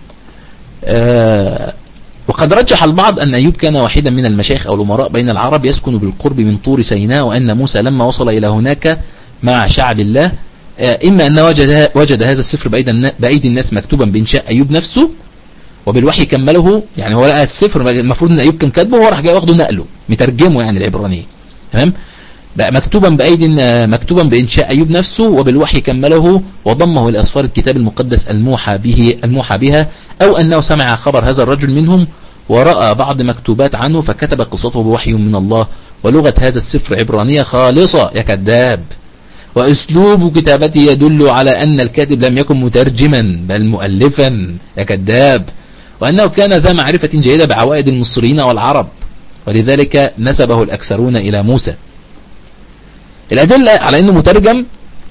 آه وقد رجح البعض أن أيوب كان واحدا من المشايخ أو الأمراء بين العرب يسكن بالقرب من طور سيناء وأن موسى لما وصل إلى هناك مع شعب الله إما أن وجد, وجد هذا السفر بأيدي الناس مكتوبا بإنشاء أيوب نفسه وبالوحي كمله يعني هو لقى السفر المفروض أن أيوب كان كاتبه وهو راح جاي واخده نقله مترجمه يعني العبرانية تمام بقى مكتوبا بأيدي مكتوبا بإنشاء أيوب نفسه وبالوحي كمله وضمه إلى أسفار الكتاب المقدس الموحى به الموحى بها أو أنه سمع خبر هذا الرجل منهم ورأى بعض مكتوبات عنه فكتب قصته بوحي من الله ولغة هذا السفر عبرانية خالصة يا كذاب وأسلوب كتابته يدل على أن الكاتب لم يكن مترجما بل مؤلفا يا كذاب وأنه كان ذا معرفة جيدة بعوائد المصريين والعرب ولذلك نسبه الأكثرون إلى موسى الأدلة على أنه مترجم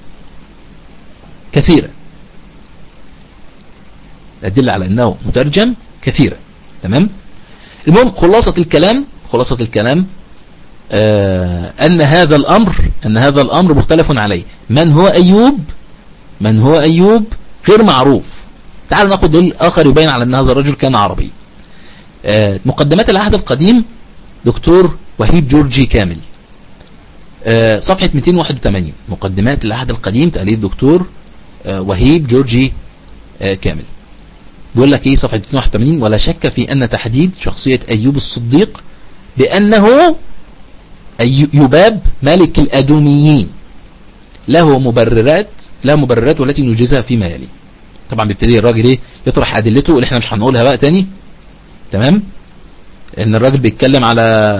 كثيرة الأدلة على أنه مترجم كثيرة تمام المهم خلاصة الكلام خلاصة الكلام آه أن هذا الأمر أن هذا الأمر مختلف عليه من هو أيوب من هو أيوب غير معروف تعال ناخذ دليل آخر يبين على أن هذا الرجل كان عربي آه مقدمات العهد القديم دكتور وحيد جورجي كامل آه صفحة 281 مقدمات العهد القديم تأليف دكتور آه وهيب جورجي آه كامل بيقول لك ايه صفحة 281 ولا شك في ان تحديد شخصية ايوب الصديق بانه يباب ملك الادوميين له مبررات لا مبررات والتي نجزها فيما يلي طبعا بيبتدي الراجل ايه يطرح ادلته اللي احنا مش هنقولها بقى تاني تمام ان الراجل بيتكلم على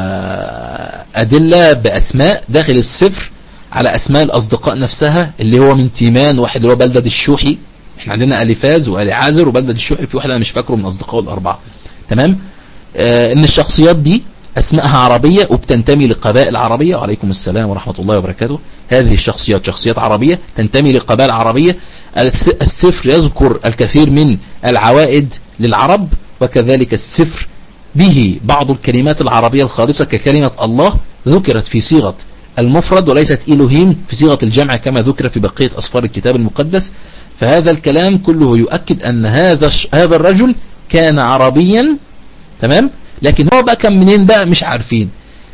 ادلة باسماء داخل الصفر على اسماء الاصدقاء نفسها اللي هو من تيمان واحد اللي هو بلدة الشوحي احنا عندنا اليفاز والعازر وبلدة الشوحي في واحد انا مش فاكره من اصدقائه الاربعة تمام آه ان الشخصيات دي اسمائها عربية وبتنتمي لقبائل عربية وعليكم السلام ورحمة الله وبركاته هذه الشخصيات شخصيات عربية تنتمي لقبائل عربية السفر يذكر الكثير من العوائد للعرب وكذلك السفر به بعض الكلمات العربية الخالصة ككلمة الله ذكرت في صيغة المفرد وليست إلهيم في صيغة الجمع كما ذكر في بقية أصفار الكتاب المقدس فهذا الكلام كله يؤكد أن هذا هذا الرجل كان عربيا تمام لكن هو بقى كان منين بقى مش عارفين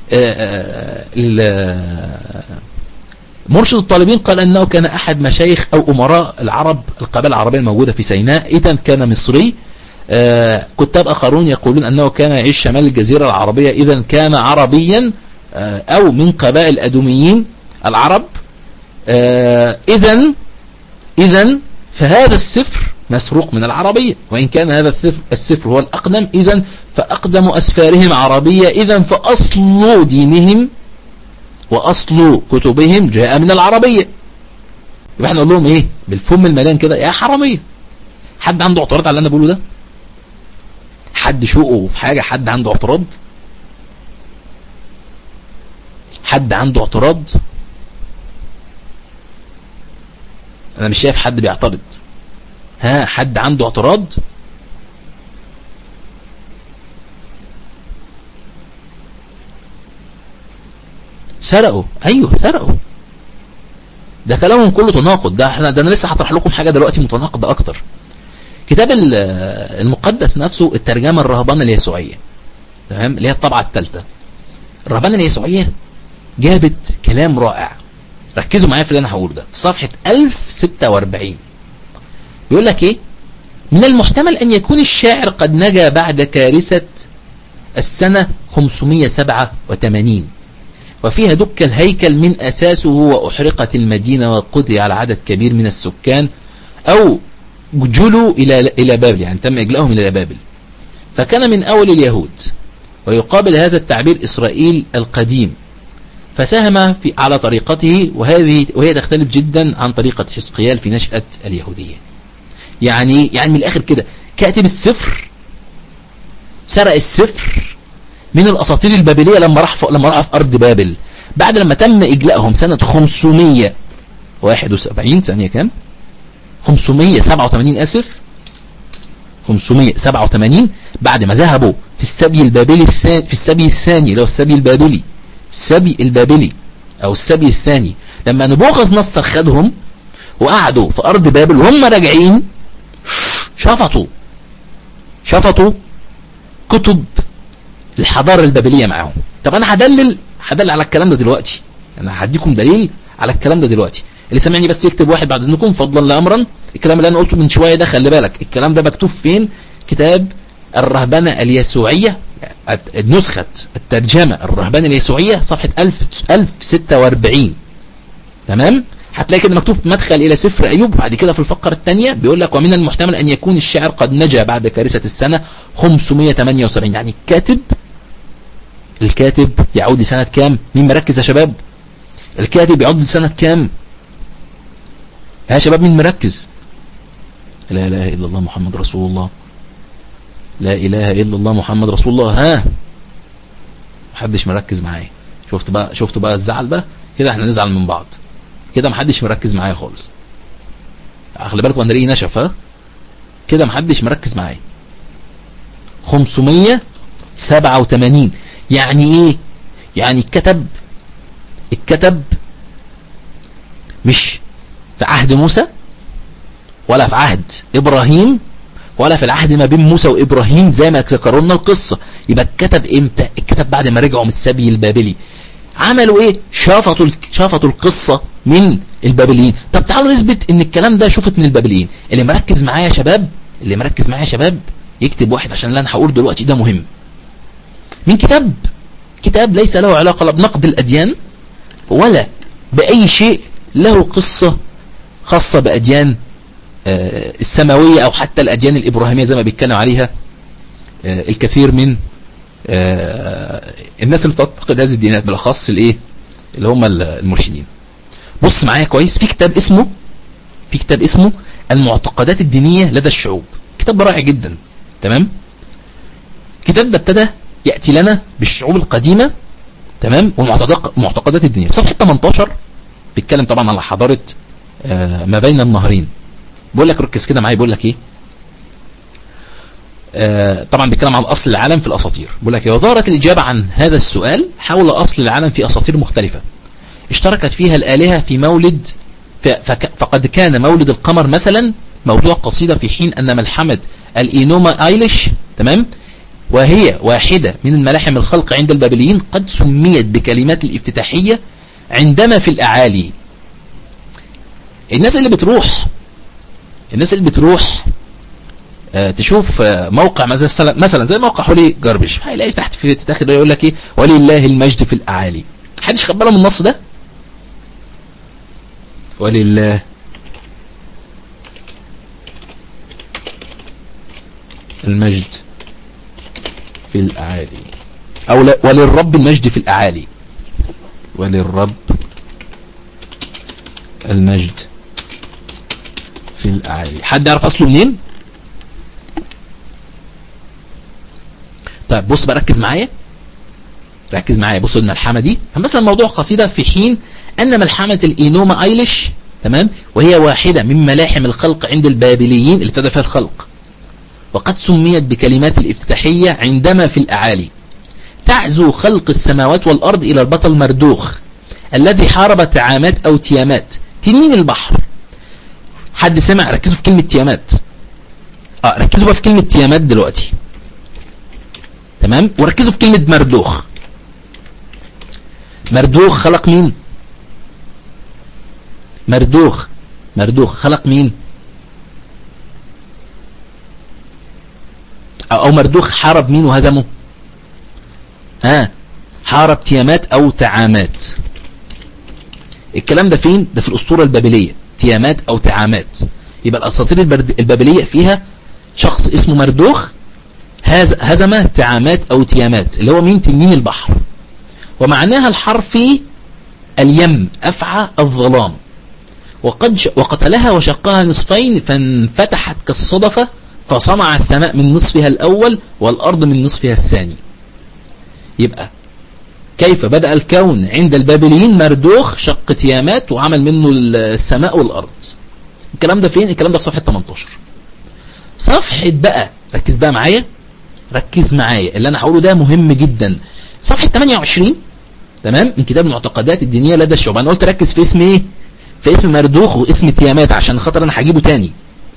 مرشد الطالبين قال أنه كان أحد مشايخ أو أمراء العرب القبائل العربية الموجودة في سيناء إذا كان مصري كتاب آخرون يقولون أنه كان يعيش شمال الجزيرة العربية إذا كان عربيا أو من قبائل الأدوميين العرب إذا إذا فهذا السفر مسروق من العربية وإن كان هذا السفر هو الأقدم إذا فأقدم أسفارهم عربية إذا فأصل دينهم وأصل كتبهم جاء من العربية يبقى احنا نقول لهم ايه بالفم المليان كده يا حرامية حد عنده اعتراض على اللي انا بقوله ده حد شوقه في حاجة حد عنده اعتراض حد عنده اعتراض انا مش شايف حد بيعترض ها حد عنده اعتراض سرقوا ايوه سرقوا ده كلامهم كله تناقض ده احنا ده انا لسه هطرح لكم حاجه دلوقتي متناقضه اكتر كتاب المقدس نفسه الترجمه الرهبانه اليسوعيه تمام اللي هي الطبعه الثالثه الرهبانه اليسوعيه جابت كلام رائع ركزوا معايا في اللي انا هقوله ده في صفحه 1046 يقول لك ايه من المحتمل ان يكون الشاعر قد نجا بعد كارثه السنه 587 وفيها دك الهيكل من أساسه وأحرقت المدينة وقضي على عدد كبير من السكان أو جلوا إلى إلى بابل يعني تم إجلائهم إلى بابل فكان من أول اليهود ويقابل هذا التعبير إسرائيل القديم فساهم في على طريقته وهذه وهي تختلف جدا عن طريقة حزقيال في نشأة اليهودية يعني يعني من الآخر كده كاتب السفر سرق السفر من الاساطير البابليه لما راح لما راح في ارض بابل بعد لما تم اجلائهم سنه 571 ثانيه كام 587 اسف 587 بعد ما ذهبوا في السبي البابلي الثاني في السبي الثاني اللي هو السبي البابلي السبي البابلي او السبي الثاني لما نبوخذ نصر خدهم وقعدوا في ارض بابل وهم راجعين شفطوا شفطوا كتب الحضارة البابلية معاهم طب انا هدلل هدلل على الكلام ده دلوقتي انا هديكم دليل على الكلام ده دلوقتي اللي سامعني بس يكتب واحد بعد اذنكم فضلا لامرا الكلام اللي انا قلته من شويه ده خلي بالك الكلام ده مكتوب فين كتاب الرهبنه اليسوعيه نسخه الترجمه الرهبنه اليسوعيه صفحه 1000 1046 تمام هتلاقي كده مكتوب مدخل الى سفر ايوب بعد كده في الفقره الثانيه بيقول لك ومن المحتمل ان يكون الشاعر قد نجا بعد كارثه السنه 578 يعني الكاتب الكاتب يعود لسنه كام مين مركز يا شباب الكاتب يعود لسنه كام يا شباب مين مركز لا اله الا الله محمد رسول الله لا اله الا الله محمد رسول الله ها محدش مركز معايا شفت بقى شفت بقى الزعل بقى كده احنا نزعل من بعض كده محدش مركز معايا خالص خلي بالكم انا ريقي نشف ها كده محدش مركز معايا 587 يعني ايه يعني الكتب الكتب مش في عهد موسى ولا في عهد ابراهيم ولا في العهد ما بين موسى وابراهيم زي ما ذكروا لنا القصه يبقى اتكتب امتى اتكتب بعد ما رجعوا من السبي البابلي عملوا ايه شافطوا شافطوا القصه من البابليين طب تعالوا نثبت ان الكلام ده شفت من البابليين اللي مركز معايا يا شباب اللي مركز معايا يا شباب يكتب واحد عشان اللي انا هقول دلوقتي ده مهم من كتاب كتاب ليس له علاقه لا بنقد الاديان ولا باي شيء له قصه خاصه باديان السماويه او حتى الاديان الابراهيميه زي ما بيتكلم عليها الكثير من الناس اللي بتعتقد هذه الديانات بالاخص الايه اللي هم الملحدين بص معايا كويس في كتاب اسمه في كتاب اسمه المعتقدات الدينية لدى الشعوب كتاب رائع جدا تمام الكتاب ده ابتدى يأتي لنا بالشعوب القديمة تمام والمعتقدات الدينية في صفحة 18 بيتكلم طبعا على حضارة ما بين النهرين بقول لك ركز كده معايا بقول لك ايه آه طبعا بيتكلم عن اصل العالم في الاساطير بيقول لك ودارت الاجابه عن هذا السؤال حول اصل العالم في اساطير مختلفه اشتركت فيها الالهه في مولد فقد كان مولد القمر مثلا موضوع قصيده في حين ان ملحمه الاينوما ايليش تمام وهي واحده من الملاحم الخلق عند البابليين قد سميت بكلمات الافتتاحيه عندما في الاعالي الناس اللي بتروح الناس اللي بتروح تشوف موقع مثلا مثلا زي موقع حولي جربش هيلاقي تحت في تاخد يقول لك ايه ولله المجد في الاعالي حدش خد باله من النص ده ولله المجد في الاعالي او لا وللرب المجد في الاعالي وللرب المجد في الاعالي حد يعرف اصله منين طيب بص بقى ركز معايا ركز معايا بص الملحمه دي فمثلا موضوع قصيده في حين ان ملحمه الاينوما ايليش تمام وهي واحده من ملاحم الخلق عند البابليين اللي ابتدى فيها الخلق وقد سميت بكلمات الافتتاحيه عندما في الاعالي تعزو خلق السماوات والارض الى البطل مردوخ الذي حارب تعامات او تيامات تنين البحر حد سمع ركزوا في كلمه تيامات اه ركزوا بقى في كلمه تيامات دلوقتي تمام وركزوا في كلمة مردوخ مردوخ خلق مين مردوخ مردوخ خلق مين او مردوخ حارب مين وهزمه ها حارب تيامات او تعامات الكلام ده فين ده في الاسطورة البابلية تيامات او تعامات يبقى الاساطير البابلية فيها شخص اسمه مردوخ هزم تعامات أو تيامات اللي هو مين تنين البحر ومعناها الحرفي اليم أفعى الظلام وقد وقتلها وشقها نصفين فانفتحت كالصدفة فصنع السماء من نصفها الأول والأرض من نصفها الثاني يبقى كيف بدأ الكون عند البابليين مردوخ شق تيامات وعمل منه السماء والأرض الكلام ده فين الكلام ده في صفحة 18 صفحة بقى ركز بقى معايا ركز معايا اللي انا هقوله ده مهم جدا صفحة 28 تمام من كتاب المعتقدات الدينية لدى الشعوب انا قلت ركز في اسم ايه في اسم مردوخ واسم تيامات عشان خاطر انا هجيبه تاني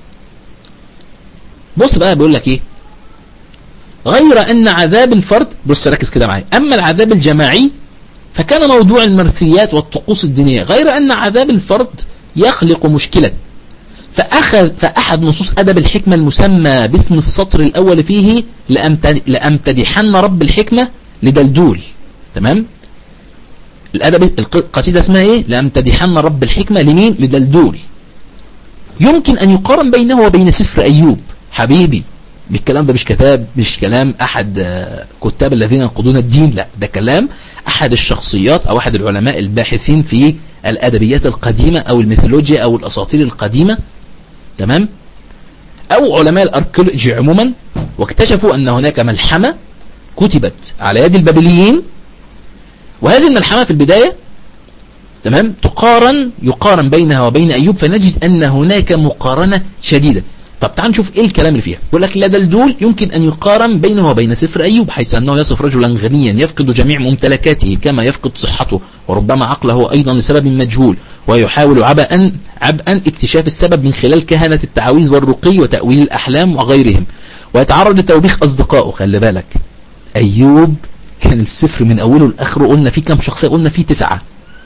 بص بقى بيقول لك ايه غير ان عذاب الفرد بص ركز كده معايا اما العذاب الجماعي فكان موضوع المرثيات والطقوس الدينية غير ان عذاب الفرد يخلق مشكلة فأخذ فأحد نصوص أدب الحكمة المسمى باسم السطر الأول فيه لأمتدحن رب الحكمة لدلدول تمام الأدب القصيدة اسمها إيه لأمتدحن رب الحكمة لمين لدلدول يمكن أن يقارن بينه وبين سفر أيوب حبيبي بالكلام ده مش كتاب مش كلام أحد كتاب الذين ينقضون الدين لا ده كلام أحد الشخصيات أو أحد العلماء الباحثين في الأدبيات القديمة أو الميثولوجيا أو الأساطير القديمة تمام أو علماء الأركيولوجي عموما واكتشفوا أن هناك ملحمة كتبت على يد البابليين وهذه الملحمة في البداية تمام تقارن يقارن بينها وبين أيوب فنجد أن هناك مقارنة شديدة طب تعال نشوف ايه الكلام اللي فيها يقول لك لدى الدول يمكن ان يقارن بينه وبين سفر ايوب حيث انه يصف رجلا غنيا يفقد جميع ممتلكاته كما يفقد صحته وربما عقله ايضا لسبب مجهول ويحاول عبئا عبئا اكتشاف السبب من خلال كهنة التعاويذ والرقي وتأويل الاحلام وغيرهم ويتعرض لتوبيخ اصدقائه خلي بالك ايوب كان السفر من اوله لاخره قلنا فيه كم شخصية قلنا فيه تسعة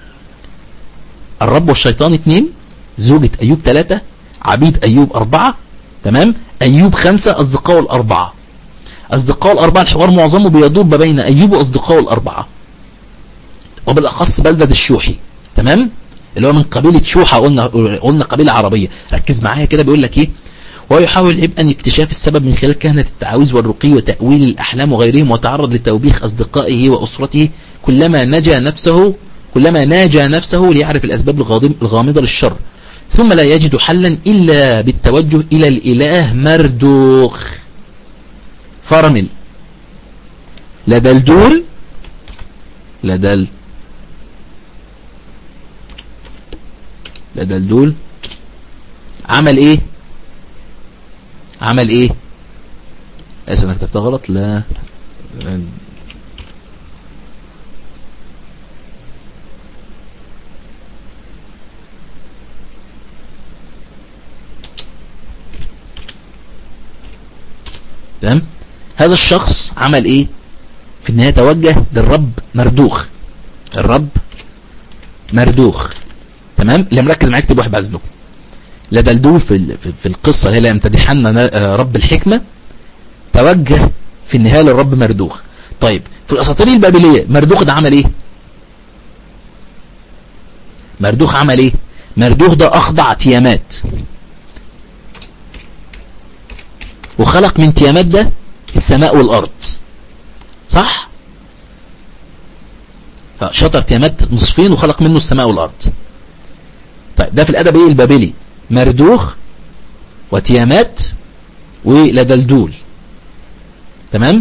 الرب والشيطان اثنين زوجة ايوب ثلاثة عبيد ايوب اربعة تمام أيوب خمسة أصدقائه الأربعة أصدقائه الأربعة الحوار معظمه بيدور ما بين أيوب وأصدقائه الأربعة وبالأخص بلدة الشوحي تمام اللي هو من قبيلة شوحة قلنا قلنا قبيلة عربية ركز معايا كده بيقول لك إيه ويحاول عبئا اكتشاف السبب من خلال كهنة التعاويذ والرقي وتأويل الأحلام وغيرهم وتعرض لتوبيخ أصدقائه وأسرته كلما نجا نفسه كلما ناجى نفسه ليعرف الأسباب الغامضة للشر ثم لا يجد حلا إلا بالتوجه إلى الإله مردوخ فرمل لدى الدول لدى ال... لدى الدول عمل ايه عمل ايه اسف انا كتبتها غلط لا تمام هذا الشخص عمل ايه في النهاية توجه للرب مردوخ الرب مردوخ تمام اللي مركز معاك اكتب واحد بعزلكم لدلدول في, في القصة اللي هي يمتدحن رب الحكمة توجه في النهاية للرب مردوخ طيب في الاساطير البابلية مردوخ ده عمل ايه مردوخ عمل ايه مردوخ ده اخضع تيامات وخلق من تيامات ده السماء والأرض صح شطر تيامات نصفين وخلق منه السماء والأرض طيب ده في الأدب ايه البابلي مردوخ وتيامات ولدلدول تمام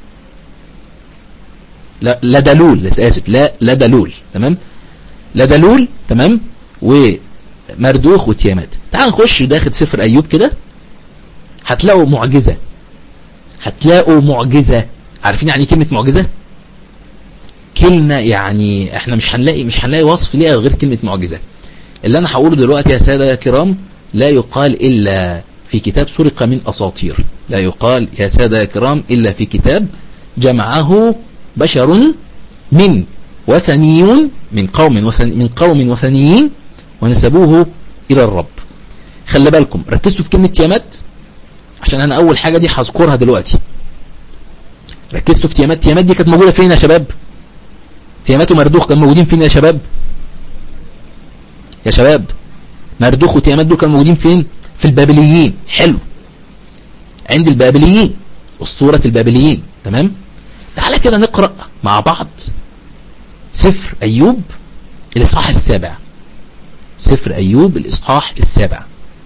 لا لدلول اسف لا لدلول تمام لدلول تمام ومردوخ وتيامات تعال نخش داخل سفر ايوب كده هتلاقوا معجزة هتلاقوا معجزة عارفين يعني كلمة معجزة كلمة يعني احنا مش هنلاقي مش هنلاقي وصف ليها غير كلمة معجزة اللي انا هقوله دلوقتي يا سادة يا كرام لا يقال الا في كتاب سرق من اساطير لا يقال يا سادة يا كرام الا في كتاب جمعه بشر من وثنيون من قوم وثن من قوم وثنيين ونسبوه الى الرب خلي بالكم ركزتوا في كلمة يامات عشان انا اول حاجة دي هذكرها دلوقتي ركزتوا في تيامات تيامات دي كانت موجودة فين يا شباب تيامات ومردوخ كانوا موجودين فين يا شباب يا شباب مردوخ وتيامات دول كانوا موجودين فين في البابليين حلو عند البابليين اسطورة البابليين تمام تعالى كده نقرأ مع بعض سفر ايوب الاصحاح السابع سفر ايوب الاصحاح السابع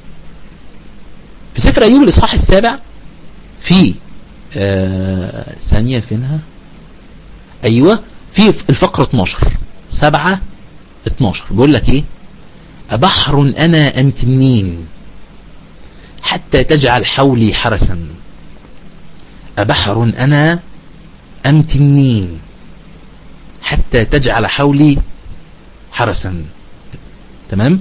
في سفر أيوب الإصحاح السابع في آه ثانية فينها أيوة في الفقرة 12 سبعة 12 بيقول لك إيه أبحر أنا أم تنين حتى تجعل حولي حرسا أبحر أنا أم تنين حتى تجعل حولي حرسا تمام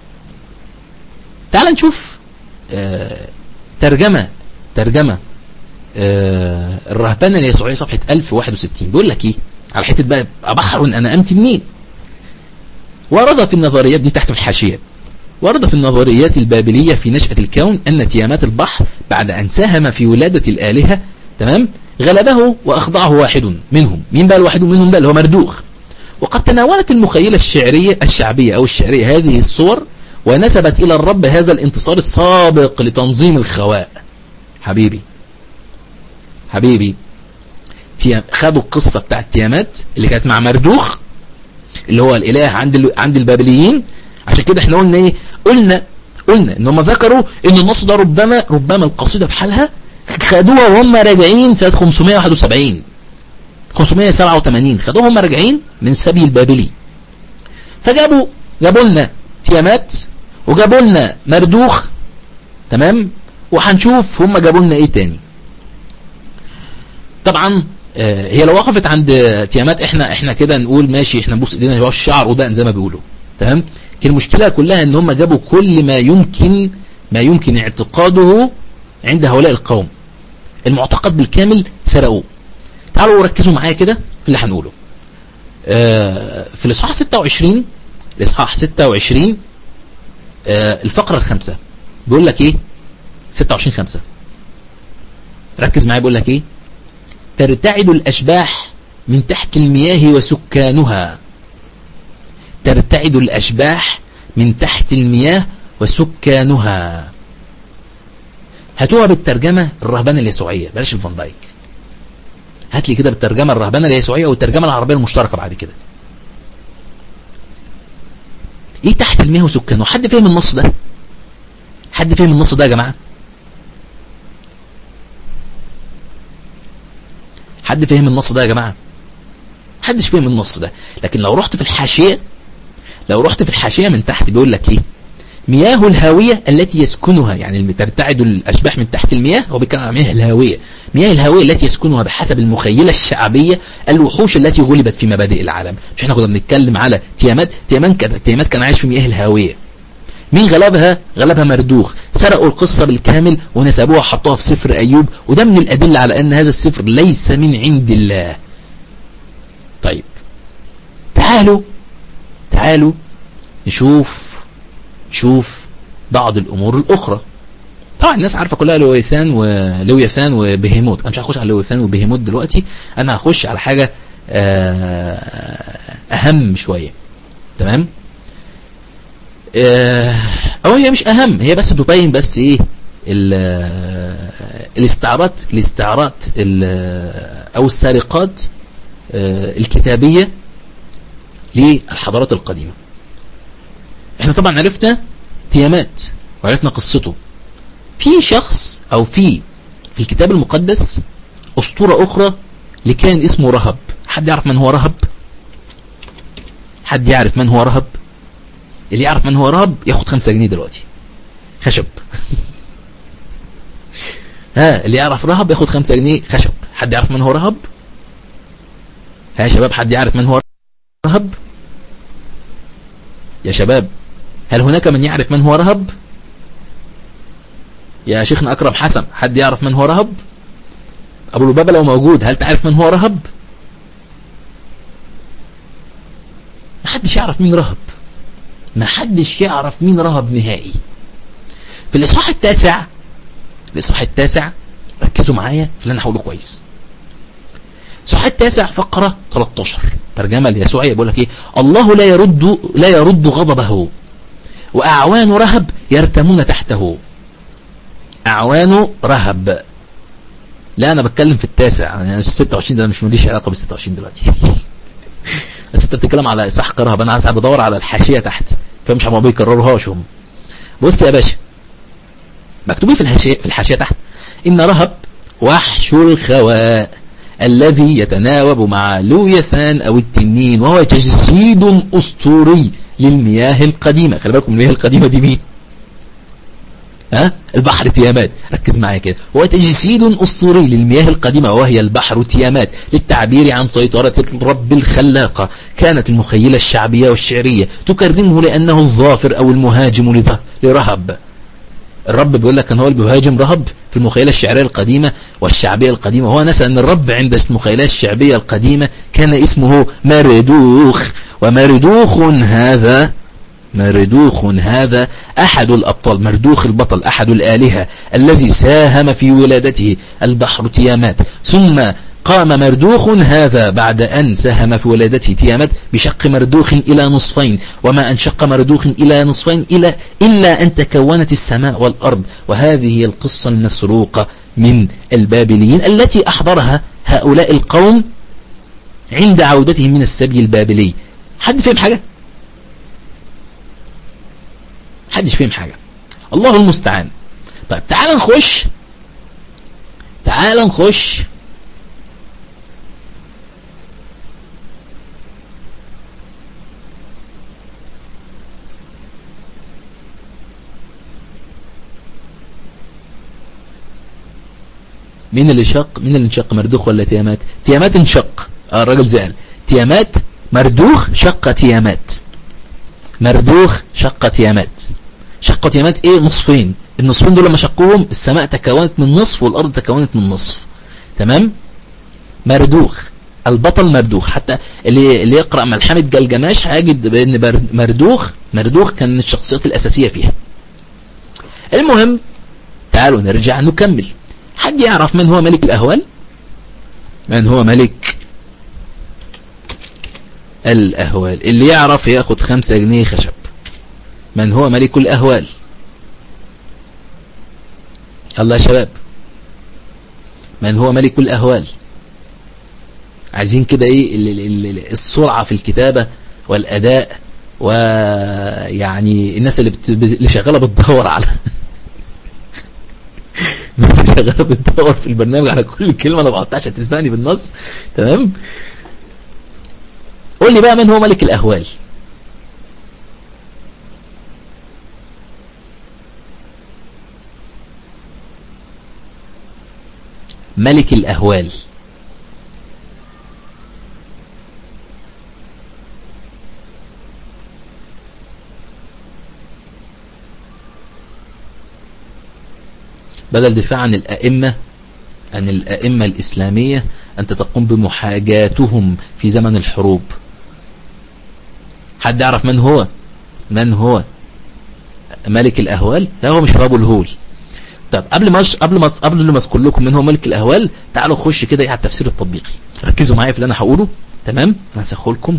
تعال نشوف آه ترجمة ترجمة آه الرهبنة اليسوعية صفحة 1061 بيقول لك ايه على حتة بقى أبحر أنا أمتي منين ورد في النظريات دي تحت في الحاشية ورد في النظريات البابلية في نشأة الكون أن تيامات البحر بعد أن ساهم في ولادة الآلهة تمام غلبه وأخضعه واحد منهم مين بقى الواحد منهم ده اللي هو مردوخ وقد تناولت المخيلة الشعرية الشعبية أو الشعرية هذه الصور ونسبت إلى الرب هذا الانتصار السابق لتنظيم الخواء حبيبي حبيبي خدوا القصة بتاعت تيامات اللي كانت مع مردوخ اللي هو الإله عند عند البابليين عشان كده احنا قلنا ايه قلنا قلنا ان هم ذكروا ان النص ده ربما ربما القصيدة بحالها خدوها وهم راجعين سنة 571 587 خدوها هم راجعين من سبي البابلي فجابوا جابوا لنا تيامات وجابوا لنا مردوخ تمام وهنشوف هم جابوا لنا ايه تاني طبعا هي لو وقفت عند تيامات احنا احنا كده نقول ماشي احنا نبص ايدينا نبقى الشعر وده زي ما بيقولوا تمام المشكلة كلها ان هم جابوا كل ما يمكن ما يمكن اعتقاده عند هؤلاء القوم المعتقد بالكامل سرقوه تعالوا ركزوا معايا كده في اللي هنقوله في الاصحاح 26 الاصحاح 26 الفقرة الخامسة بيقول لك ايه 26 5 ركز معايا بيقول لك ايه ترتعد الاشباح من تحت المياه وسكانها ترتعد الاشباح من تحت المياه وسكانها هاتوها بالترجمة الرهبانة اليسوعية بلاش الفان دايك هات لي كده بالترجمة الرهبانة اليسوعية والترجمة العربية المشتركة بعد كده ايه تحت المياه وسكانه حد فهم النص ده حد فهم النص ده يا جماعة حد فهم النص ده يا جماعة حدش فهم النص ده لكن لو رحت في الحاشية لو رحت في الحاشية من تحت بيقول لك ايه مياه الهاوية التي يسكنها يعني ترتعد الأشباح من تحت المياه هو بيتكلم عن مياه الهاوية مياه الهاوية التي يسكنها بحسب المخيلة الشعبية الوحوش التي غلبت في مبادئ العالم مش احنا كنا بنتكلم على تيامات تيامات كان تيامات كان عايش في مياه الهاوية مين غلبها غلبها مردوخ سرقوا القصة بالكامل ونسبوها حطوها في سفر أيوب وده من الأدلة على أن هذا السفر ليس من عند الله طيب تعالوا تعالوا نشوف نشوف بعض الأمور الأخرى طبعا الناس عارفة كلها لويثان ولويثان وبهيموت أنا مش هخش على لويثان وبهيموت دلوقتي أنا هخش على حاجة أهم شوية تمام أو هي مش أهم هي بس تبين بس إيه الاستعارات الاستعارات أو السارقات الكتابية للحضارات القديمة احنا طبعا عرفنا تيامات وعرفنا قصته في شخص او في في الكتاب المقدس اسطورة اخرى لكان اسمه رهب حد يعرف من هو رهب حد يعرف من هو رهب اللي يعرف من هو رهب ياخد خمسة جنيه دلوقتي خشب ها اللي يعرف رهب ياخد خمسة جنيه خشب حد يعرف من هو رهب ها يا شباب حد يعرف من هو رهب يا شباب هل هناك من يعرف من هو رهب يا شيخنا أكرم حسن حد يعرف من هو رهب أبو لبابة لو موجود هل تعرف من هو رهب ما حدش يعرف مين رهب ما حدش يعرف مين رهب نهائي في الإصحاح التاسع الإصحاح التاسع ركزوا معايا في اللي أنا هقوله كويس الإصحاح التاسع فقرة 13 ترجمة ليسوعية بيقول لك إيه الله لا يرد لا يرد غضبه وأعوان رهب يرتمون تحته أعوان رهب لا أنا بتكلم في التاسع يعني 26 ده مش ماليش علاقة بال 26 دلوقتي بس أنت بتتكلم على إصحاح رهب أنا عايز بدور على الحاشية تحت فمش ما بيكرروهاش هم بص يا باشا مكتوبين في الحاشية في الحاشية تحت إن رهب وحش الخواء الذي يتناوب مع لويثان أو التنين وهو تجسيد أسطوري للمياه القديمة خلي بالكم المياه القديمة دي مين ها البحر تيامات ركز معايا كده هو تجسيد أسطوري للمياه القديمة وهي البحر تيامات للتعبير عن سيطرة الرب الخلاقة كانت المخيلة الشعبية والشعرية تكرمه لأنه الظافر أو المهاجم لرهب الرب بيقول لك كان هو اللي بيهاجم رهب في المخيلة الشعرية القديمة والشعبية القديمة هو نسى أن الرب عند المخيلة الشعبية القديمة كان اسمه مردوخ ومردوخ هذا مردوخ هذا أحد الأبطال مردوخ البطل أحد الآلهة الذي ساهم في ولادته البحر تيامات ثم قام مردوخ هذا بعد أن ساهم في ولادته تيامات بشق مردوخ إلى نصفين وما أن شق مردوخ إلى نصفين إلى إلا أن تكونت السماء والأرض وهذه هي القصة المسروقة من البابليين التي أحضرها هؤلاء القوم عند عودتهم من السبي البابلي حد فهم حاجة حدش فهم حاجة الله المستعان طيب تعال نخش تعال نخش مين اللي شق مين اللي انشق مردوخ ولا تيامات تيامات انشق اه الراجل زعل تيامات مردوخ شق تيامات مردوخ شق تيامات شق تيامات ايه نصفين النصفين دول لما شقوهم السماء تكونت من نصف والارض تكونت من نصف تمام مردوخ البطل مردوخ حتى اللي اللي يقرأ ملحمة جلجماش هيجد بان مردوخ مردوخ كان من الشخصيات الأساسية فيها المهم تعالوا نرجع نكمل حد يعرف من هو ملك الأهوال من هو ملك الأهوال اللي يعرف ياخد خمسة جنيه خشب من هو ملك الأهوال الله يا شباب من هو ملك الأهوال عايزين كده ايه السرعة في الكتابة والأداء ويعني الناس اللي, بت... اللي شغالة بتدور على الناس اللي شغالة بتدور في البرنامج على كل كلمة انا بقطعها عشان تسمعني بالنص تمام قول لي بقى من هو ملك الأهوال ملك الأهوال بدل دفاع عن الأئمة عن الأئمة الإسلامية أنت تقوم بمحاجاتهم في زمن الحروب حد يعرف من هو من هو ملك الأهوال لا هو مش رابو الهول طب قبل ما قبل ما قبل ما اذكر لكم من هو ملك الاهوال تعالوا خش كده على التفسير التطبيقي ركزوا معايا في اللي انا هقوله تمام انا هسخه لكم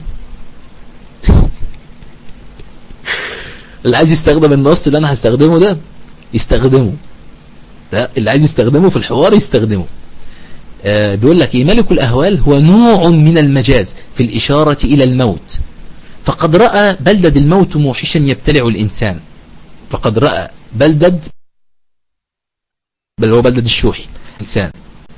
اللي عايز يستخدم النص اللي انا هستخدمه ده يستخدمه ده اللي عايز يستخدمه في الحوار يستخدمه آه بيقول لك ايه ملك الاهوال هو نوع من المجاز في الاشارة الى الموت فقد رأى بلدد الموت موحشا يبتلع الانسان فقد رأى بلدد بل هو بلدة الشوحي إنسان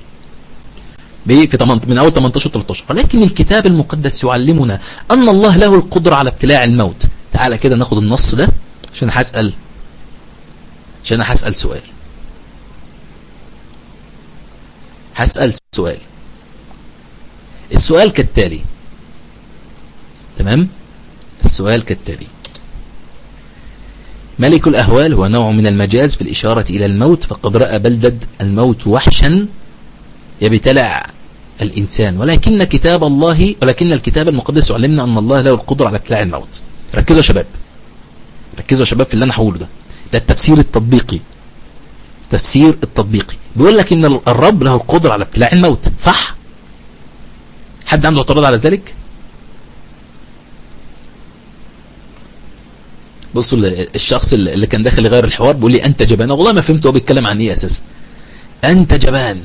في من أول 18 13 ولكن الكتاب المقدس يعلمنا أن الله له القدرة على ابتلاع الموت تعالى كده ناخد النص ده عشان هسأل عشان هسأل سؤال هسأل سؤال السؤال كالتالي تمام السؤال كالتالي ملك الأهوال هو نوع من المجاز في الإشارة إلى الموت فقد رأى بلدد الموت وحشا يبتلع الإنسان ولكن كتاب الله ولكن الكتاب المقدس يعلمنا أن الله له القدرة على ابتلاع الموت ركزوا يا شباب ركزوا يا شباب في اللي أنا هقوله ده ده التفسير التطبيقي تفسير التطبيقي بيقول لك ان الرب له القدرة على ابتلاع الموت صح حد عنده اعتراض على ذلك بصوا الشخص اللي كان داخل يغير الحوار بيقول لي انت جبان والله ما فهمت هو بيتكلم عن ايه اساسا انت جبان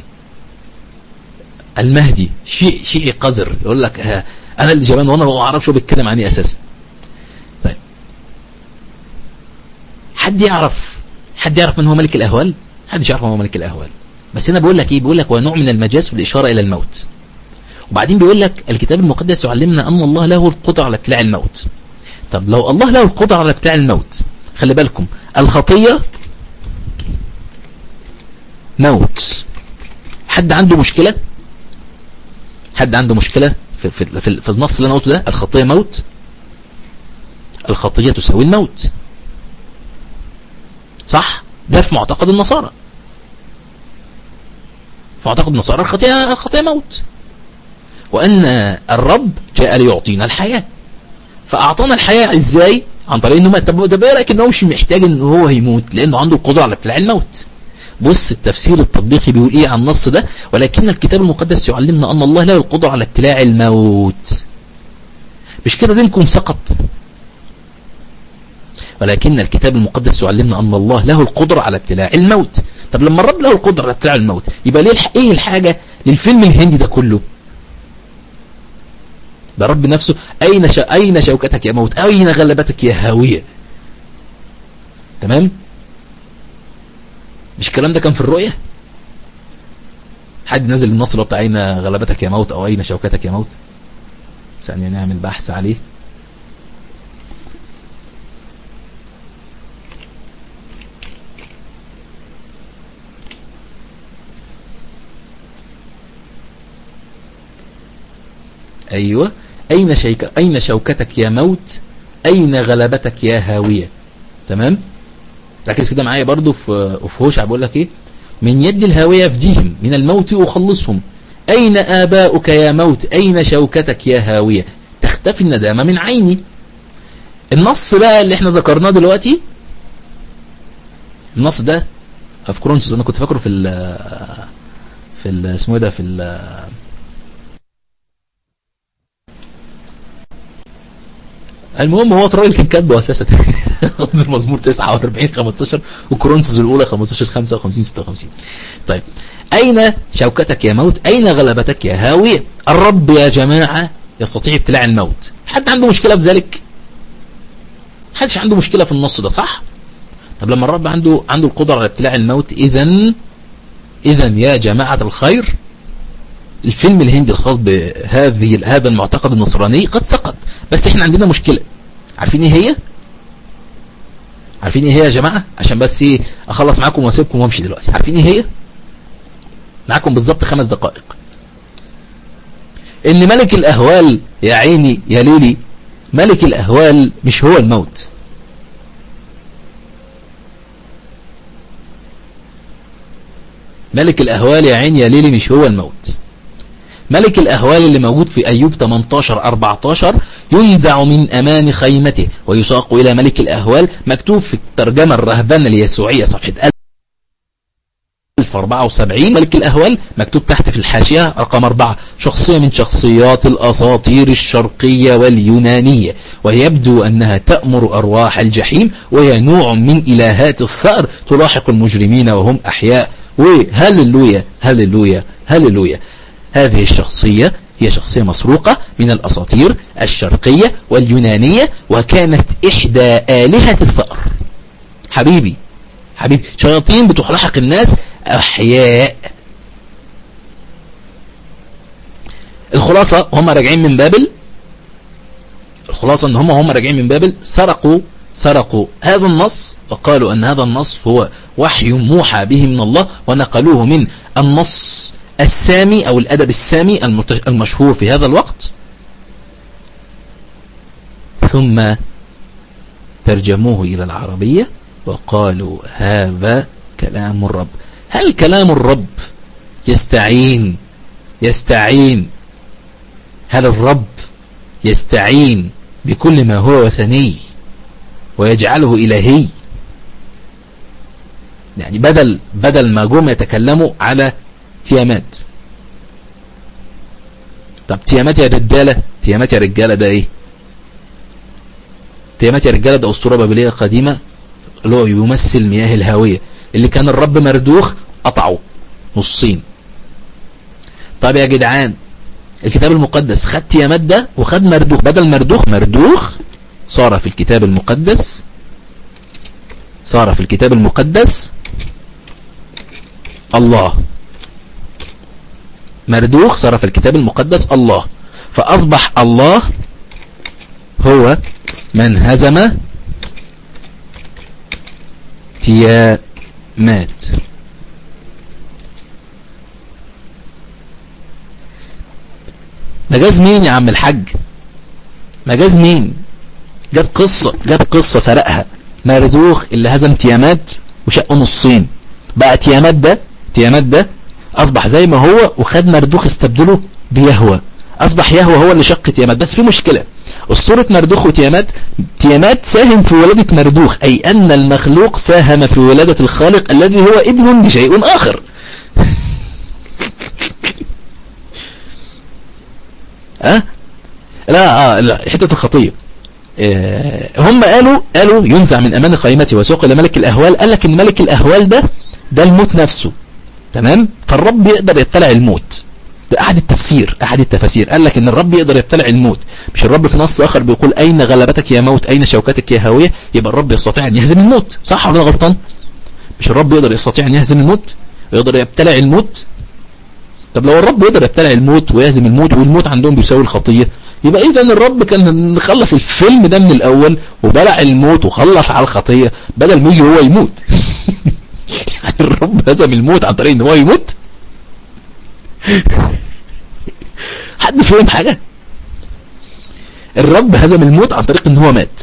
المهدي شيء شيعي قذر يقول لك ها انا اللي جبان وانا ما اعرفش هو بيتكلم عن ايه اساسا طيب حد يعرف حد يعرف من هو ملك الاهوال حدش يعرف من هو ملك الاهوال بس انا بقول لك ايه بقول لك هو نوع من المجاز في الاشاره الى الموت وبعدين بيقول لك الكتاب المقدس يعلمنا ان الله له القدره على ابتلاع الموت طب لو الله له القدرة على بتاع الموت خلي بالكم الخطية موت حد عنده مشكلة حد عنده مشكلة في, في, في, في النص اللي انا قلته ده الخطية موت الخطية تساوي الموت صح ده في معتقد النصارى في معتقد النصارى الخطية, الخطية موت وأن الرب جاء ليعطينا الحياة فأعطانا الحياة ازاي عن طريق انه مات طب ده ايه رايك انه مش محتاج ان هو يموت لانه عنده القدرة على ابتلاع الموت بص التفسير التطبيقي بيقول ايه عن النص ده ولكن الكتاب المقدس يعلمنا ان الله له القدرة على ابتلاع الموت مش كده دينكم سقط ولكن الكتاب المقدس يعلمنا ان الله له القدرة على ابتلاع الموت طب لما الرب له القدرة على ابتلاع الموت يبقى ليه ايه الحاجة للفيلم الهندي ده كله ده رب نفسه أين, ش... أين شوكتك يا موت أين غلبتك يا هاوية تمام مش الكلام ده كان في الرؤية حد نزل النص اللي بتاع أين غلبتك يا موت أو أين شوكتك يا موت ثانية نعمل بحث عليه أيوة أين, شيك أين شوكتك يا موت أين غلبتك يا هاوية تمام ركز كده معايا برضو في هوشع بقول لك ايه من يد الهاوية افديهم من الموت أخلصهم أين آباؤك يا موت أين شوكتك يا هاوية تختفي الندامة من عيني النص بقى اللي احنا ذكرناه دلوقتي النص ده في كورنثوس انا كنت فاكره في ال في ال اسمه ايه ده في ال المهم هو الراجل كان كاتبه اساسا مزمور 49 15 وكورنثوس الاولى 15 55 56 طيب اين شوكتك يا موت اين غلبتك يا هاويه الرب يا جماعه يستطيع ابتلاع الموت حد عنده مشكله في ذلك حدش عنده مشكله في النص ده صح طب لما الرب عنده عنده القدره على ابتلاع الموت اذا اذا يا جماعه الخير الفيلم الهندي الخاص بهذه هذا المعتقد النصراني قد سقط بس احنا عندنا مشكلة عارفين ايه هي عارفين ايه هي يا جماعة عشان بس ايه اخلص معاكم واسيبكم وامشي دلوقتي عارفين ايه هي معاكم بالظبط خمس دقائق ان ملك الاهوال يا عيني يا ليلي ملك الاهوال مش هو الموت ملك الاهوال يا عيني يا ليلي مش هو الموت ملك الأهوال اللي موجود في أيوب 18-14 ينزع من أمان خيمته ويساق إلى ملك الأهوال مكتوب في الترجمة الرهبانة اليسوعية صفحة 1074 ملك الأهوال مكتوب تحت في الحاشية رقم 4 شخصية من شخصيات الأساطير الشرقية واليونانية ويبدو أنها تأمر أرواح الجحيم وهي نوع من إلهات الثأر تلاحق المجرمين وهم أحياء وهللويا هللويا هللويا هذه الشخصية هي شخصية مسروقة من الأساطير الشرقية واليونانية وكانت إحدى آلهة الثأر حبيبي حبيبي شياطين بتحلحق الناس أحياء الخلاصة هم راجعين من بابل الخلاصة ان هم هم راجعين من بابل سرقوا سرقوا هذا النص وقالوا ان هذا النص هو وحي موحى به من الله ونقلوه من النص السامي أو الأدب السامي المشهور في هذا الوقت ثم ترجموه إلى العربية وقالوا هذا كلام الرب هل كلام الرب يستعين يستعين هل الرب يستعين بكل ما هو وثني ويجعله إلهي يعني بدل بدل ما جم يتكلموا على تيامات طب تيامات يا رجالة تيامات يا رجالة ده ايه تيامات يا رجالة ده اسطورة بابلية قديمة اللي هو يمثل مياه الهاوية اللي كان الرب مردوخ قطعه نصين طب يا جدعان الكتاب المقدس خد تيامات ده وخد مردوخ بدل مردوخ مردوخ صار في الكتاب المقدس صار في الكتاب المقدس الله مردوخ صار في الكتاب المقدس الله فأصبح الله هو من هزم تيامات مجاز مين يا عم الحاج مجاز مين جاب قصة جاب قصة سرقها مردوخ اللي هزم تيامات وشقه نصين بقى تيامات ده تيامات ده اصبح زي ما هو وخد مردوخ استبدله بيهوى اصبح يهوى هو اللي شق تيامات بس في مشكلة اسطورة مردوخ وتيامات تيامات ساهم في ولادة مردوخ اي ان المخلوق ساهم في ولادة الخالق الذي هو ابن لشيء اخر ها أه؟ لا اه لا حتة الخطية آه هم قالوا قالوا ينزع من امان قائمته وسوق لملك الاهوال قال لك ان ملك الاهوال ده ده الموت نفسه تمام فالرب يقدر يطلع الموت ده احد التفسير احد التفاسير قال لك ان الرب يقدر يطلع الموت مش الرب في نص اخر بيقول اين غلبتك يا موت اين شوكتك يا هاويه يبقى الرب يستطيع ان يهزم الموت صح ولا غلطان مش الرب يقدر يستطيع ان يهزم الموت ويقدر يبتلع الموت طب لو الرب يقدر يبتلع الموت ويهزم الموت والموت عندهم بيساوي الخطيه يبقى اذا الرب كان خلص الفيلم ده من الاول وبلع الموت وخلص على الخطيه بدل ما يجي هو يموت يعني الرب هزم الموت عن طريق ان هو يموت حد فهم حاجة الرب هزم الموت عن طريق ان هو مات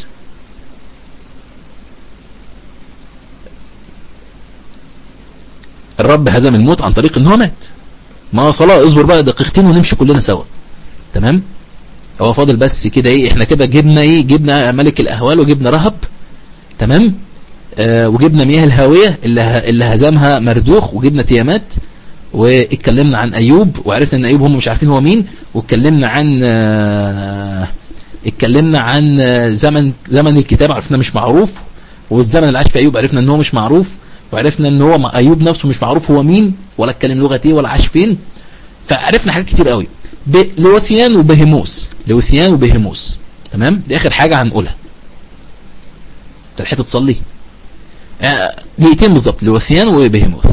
الرب هزم الموت عن طريق ان هو مات ما صلاة اصبر بقى دقيقتين ونمشي كلنا سوا تمام هو فاضل بس كده ايه احنا كده جبنا ايه جبنا ملك الاهوال وجبنا رهب تمام آه وجبنا مياه الهاوية اللي, اللي هزمها مردوخ وجبنا تيامات واتكلمنا عن ايوب وعرفنا ان ايوب هم مش عارفين هو مين واتكلمنا عن آه اتكلمنا عن زمن زمن الكتاب عرفنا مش معروف والزمن اللي عاش في ايوب عرفنا ان هو مش معروف وعرفنا ان هو ايوب نفسه مش معروف هو مين ولا اتكلم لغة ايه ولا عاش فين فعرفنا حاجات كتير قوي لوثيان وبهيموس لوثيان وبهيموس تمام دي اخر حاجة هنقولها تلحيت تصلي دقيقتين بالظبط لوثيان وبهيموس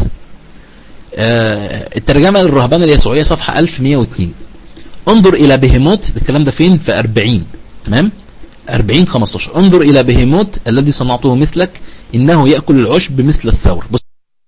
آه الترجمة للرهبانة اليسوعية صفحة 1102 انظر الى بهيموت الكلام ده فين في 40 تمام 40 15 انظر الى بهيموت الذي صنعته مثلك انه يأكل العشب مثل الثور بص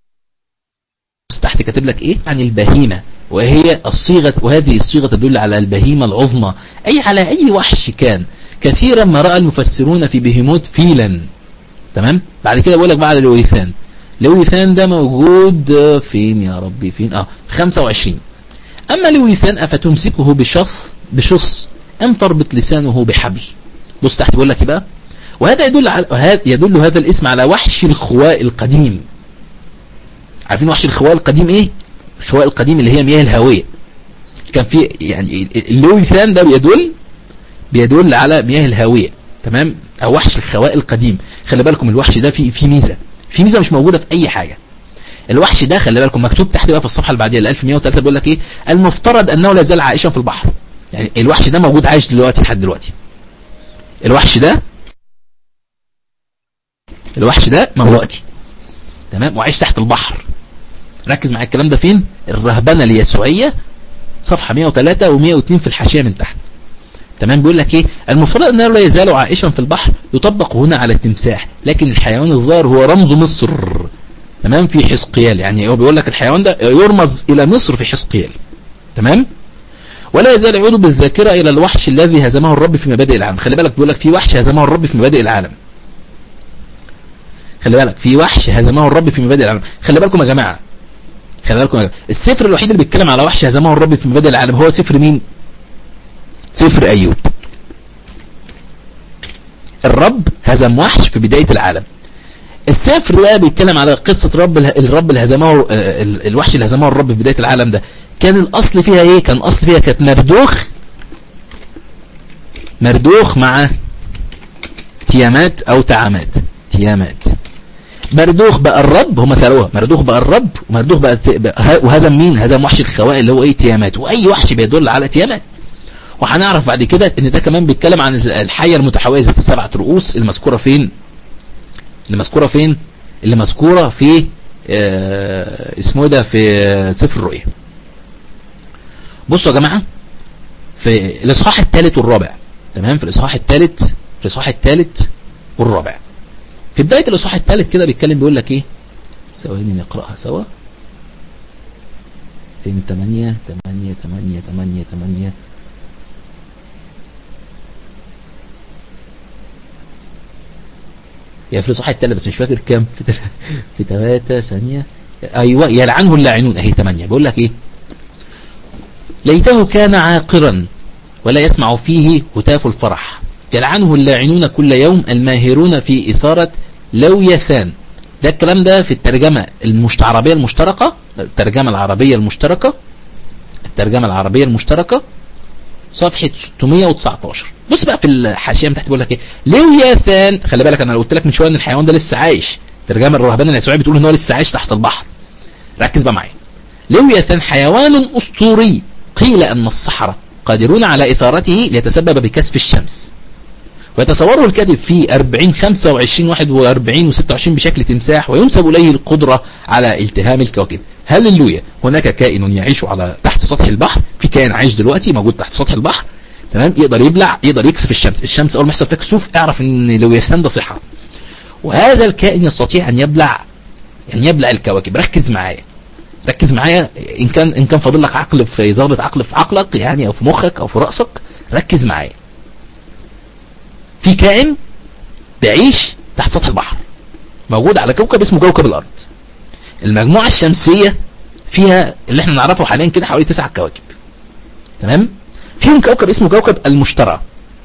تحت كاتب لك ايه عن البهيمة وهي الصيغة وهذه الصيغة تدل على البهيمة العظمى اي على اي وحش كان كثيرا ما رأى المفسرون في بهيموت فيلا تمام بعد كده بقول لك بقى على لويثان لويثان ده موجود فين يا ربي فين اه 25 اما لويثان افتمسكه بشص بشص ام تربط لسانه بحبل بص تحت بيقول لك بقى وهذا يدل على يدل هذا الاسم على وحش الخواء القديم عارفين وحش الخواء القديم ايه الخواء القديم اللي هي مياه الهوية كان في يعني اللويثان ده بيدل بيدل على مياه الهاوية تمام او وحش الخواء القديم خلي بالكم الوحش ده فيه في ميزة في ميزة مش موجودة في اي حاجة الوحش ده خلي بالكم مكتوب تحت بقى في الصفحة اللي بعديها ال 1103 بيقول لك ايه المفترض انه لا زال عائشا في البحر يعني الوحش ده موجود عايش دلوقتي لحد دلوقتي الوحش ده الوحش ده موجود دلوقتي تمام وعايش تحت البحر ركز مع الكلام ده فين الرهبنة اليسوعية صفحة 103 و102 في الحاشية من تحت تمام بيقول لك ايه المفترض انه لا يزال عائشا في البحر يطبق هنا على التمساح لكن الحيوان الظاهر هو رمز مصر تمام في حزقيال يعني هو بيقول لك الحيوان ده يرمز الى مصر في حزقيال تمام ولا يزال يعود بالذاكرة الى الوحش الذي هزمه الرب في مبادئ العالم خلي بالك بيقول لك في وحش هزمه الرب في مبادئ العالم خلي بالك في وحش هزمه الرب في مبادئ العالم خلي بالكم يا جماعة خلي بالكم يا جماعة السفر الوحيد اللي بيتكلم على وحش هزمه الرب في مبادئ العالم هو سفر مين سفر ايوب الرب هزم وحش في بداية العالم السفر ده بيتكلم على قصة رب الرب اللي هزمه الوحش اللي هزمه الرب في بداية العالم ده كان الاصل فيها ايه كان الاصل فيها كانت مردوخ مردوخ مع تيامات او تعامات تيامات مردوخ بقى الرب هم سألوها مردوخ بقى الرب ومردوخ بقى وهزم مين هزم وحش الخواء اللي هو ايه تيامات واي وحش بيدل على تيامات وهنعرف بعد كده ان ده كمان بيتكلم عن الحية المتحوية ذات السبعة رؤوس المذكورة فين اللي مذكورة فين اللي مذكورة في اه اسمه ده في سفر الرؤيا بصوا يا جماعة في الاصحاح الثالث والرابع تمام في الاصحاح الثالث في الاصحاح الثالث والرابع في بداية الاصحاح الثالث كده بيتكلم بيقول لك ايه ثواني نقرأها سوا فين 8 8 8 8 8 يا في الإصحاح التالت بس مش فاكر كام في تل... في ثلاثة ثانية أيوة يلعنه اللاعنون أهي ثمانية بيقول لك إيه ليته كان عاقرا ولا يسمع فيه هتاف الفرح يلعنه اللاعنون كل يوم الماهرون في إثارة لويثان ده الكلام ده في الترجمة المشت... العربية المشتركة الترجمة العربية المشتركة الترجمة العربية المشتركة صفحة 619 بص بقى في الحاشية من تحت بيقول لك ايه لوياثان خلي بالك انا لو قلت لك من شويه ان الحيوان ده لسه عايش ترجمة الرهبان اليسوعية بتقول ان هو لسه عايش تحت البحر ركز بقى معايا لوياثان حيوان اسطوري قيل ان السحرة قادرون على اثارته ليتسبب بكسف الشمس ويتصوره الكاتب في 40 25 41 و26 بشكل تمساح وينسب اليه القدرة على التهام الكواكب هللويا هناك كائن يعيش على تحت سطح البحر في كائن عايش دلوقتي موجود تحت سطح البحر تمام يقدر يبلع يقدر يكسف الشمس الشمس اول ما يحصل فيها كسوف اعرف ان لويثان ده صحة وهذا الكائن يستطيع ان يبلع يعني يبلع الكواكب ركز معايا ركز معايا ان كان ان كان فاضل لك عقل في ضربة عقل في عقلك يعني او في مخك او في راسك ركز معايا في كائن بيعيش تحت سطح البحر موجود على كوكب اسمه كوكب الارض المجموعة الشمسية فيها اللي احنا نعرفه حاليا كده حوالي تسعة كواكب تمام فيهم كوكب اسمه كوكب المشترى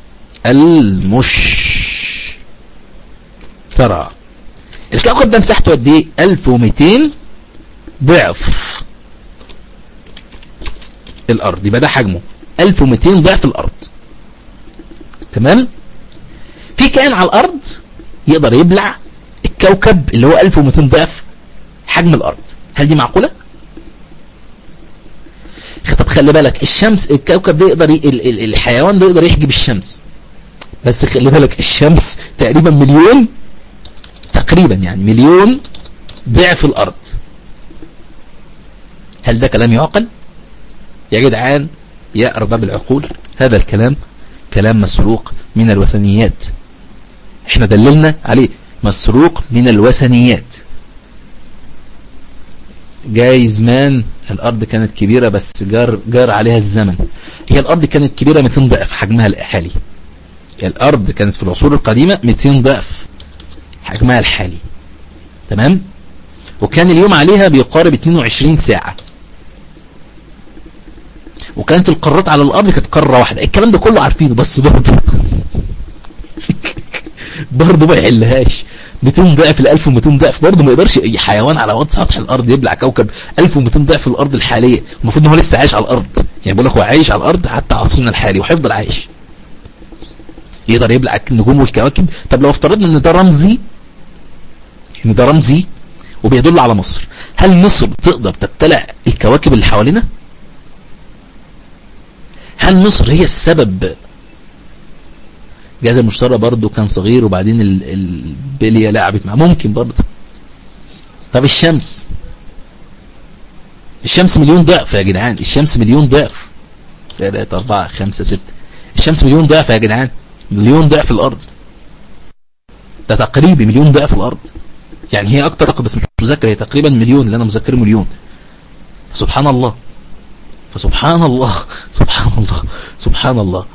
المشترى الكوكب ده مساحته قد ايه 1200 ضعف الارض يبقى ده حجمه 1200 ضعف الارض تمام في كائن على الارض يقدر يبلع الكوكب اللي هو 1200 ضعف حجم الارض هل دي معقولة طب خلي بالك الشمس الكوكب ده يقدر ي... ال... ال... الحيوان ده يقدر يحجب الشمس بس خلي بالك الشمس تقريبا مليون تقريبا يعني مليون ضعف الارض هل ده كلام يعقل يا جدعان يا ارباب العقول هذا الكلام كلام مسروق من الوثنيات احنا دللنا عليه مسروق من الوثنيات جاي زمان الارض كانت كبيرة بس جار, جار عليها الزمن هي الارض كانت كبيرة 200 ضعف حجمها الحالي الارض كانت في العصور القديمة 200 ضعف حجمها الحالي تمام وكان اليوم عليها بيقارب 22 ساعة وكانت القارات على الارض كانت قارة واحدة الكلام ده كله عارفينه بس برضه برضه ما يحلهاش 200 ضعف ال 1200 ضعف برضه ما يقدرش اي حيوان على وسط سطح الارض يبلع كوكب 1200 ضعف الارض الحاليه المفروض ان هو لسه عايش على الارض يعني بقول لك هو عايش على الارض حتى عصرنا الحالي وهيفضل عايش يقدر يبلع النجوم والكواكب طب لو افترضنا ان ده رمزي ان ده رمزي وبيدل على مصر هل مصر تقدر تبتلع الكواكب اللي حوالينا هل مصر هي السبب جهاز المشترى برضه كان صغير وبعدين البلية لعبت معاه ممكن برضه طب الشمس الشمس مليون ضعف يا جدعان الشمس مليون ضعف ثلاثة أربعة خمسة ستة الشمس مليون ضعف يا جدعان مليون ضعف الأرض ده تقريبي مليون ضعف الأرض يعني هي أكتر بس مش مذكر هي تقريبا مليون اللي أنا مذكره مليون سبحان الله فسبحان الله سبحان الله سبحان الله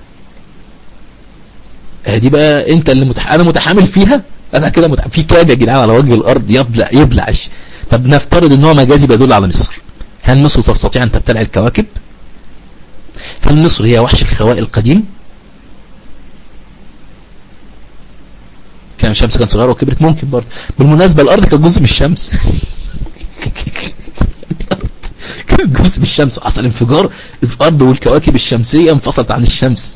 دي بقى انت اللي متح... انا متحامل فيها انا كده متح... في كاد يا جدعان على وجه الارض يبلع يبلعش طب نفترض ان هو مجازي بيدل على مصر هل مصر تستطيع ان تبتلع الكواكب هل مصر هي وحش الخواء القديم كان الشمس كان صغيره وكبرت ممكن برضه بالمناسبه الارض كانت جزء من الشمس كانت جزء من الشمس وحصل انفجار الارض والكواكب الشمسيه انفصلت عن الشمس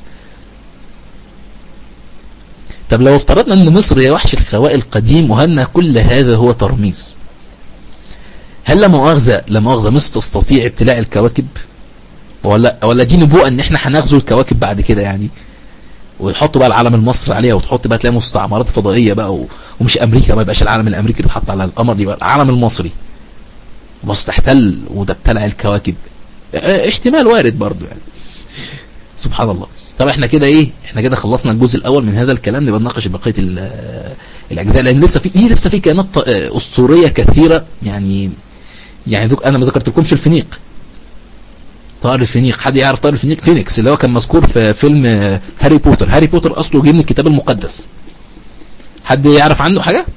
طب لو افترضنا ان مصر هي وحش الخواء القديم وهن كل هذا هو ترميز هل لا مؤاخذة لا مؤاخذة مصر تستطيع ابتلاع الكواكب ولا ولا دي نبوءة ان احنا هنغزو الكواكب بعد كده يعني ويحطوا بقى العلم المصري عليها وتحط بقى تلاقي مستعمرات فضائية بقى و... ومش امريكا ما يبقاش العلم الامريكي اللي اتحط على القمر يبقى العلم المصري مصر تحتل وده ابتلع الكواكب اه احتمال وارد برضو يعني سبحان الله طب احنا كده ايه احنا كده خلصنا الجزء الاول من هذا الكلام نبقى نناقش بقيه الاجزاء لان لسه في ايه لسه في كائنات اسطوريه كثيره يعني يعني دوك انا ما ذكرتلكمش الفينيق طائر الفينيق حد يعرف طائر الفينيق فينيكس اللي هو كان مذكور في فيلم هاري بوتر هاري بوتر اصله جه من الكتاب المقدس حد يعرف عنه حاجة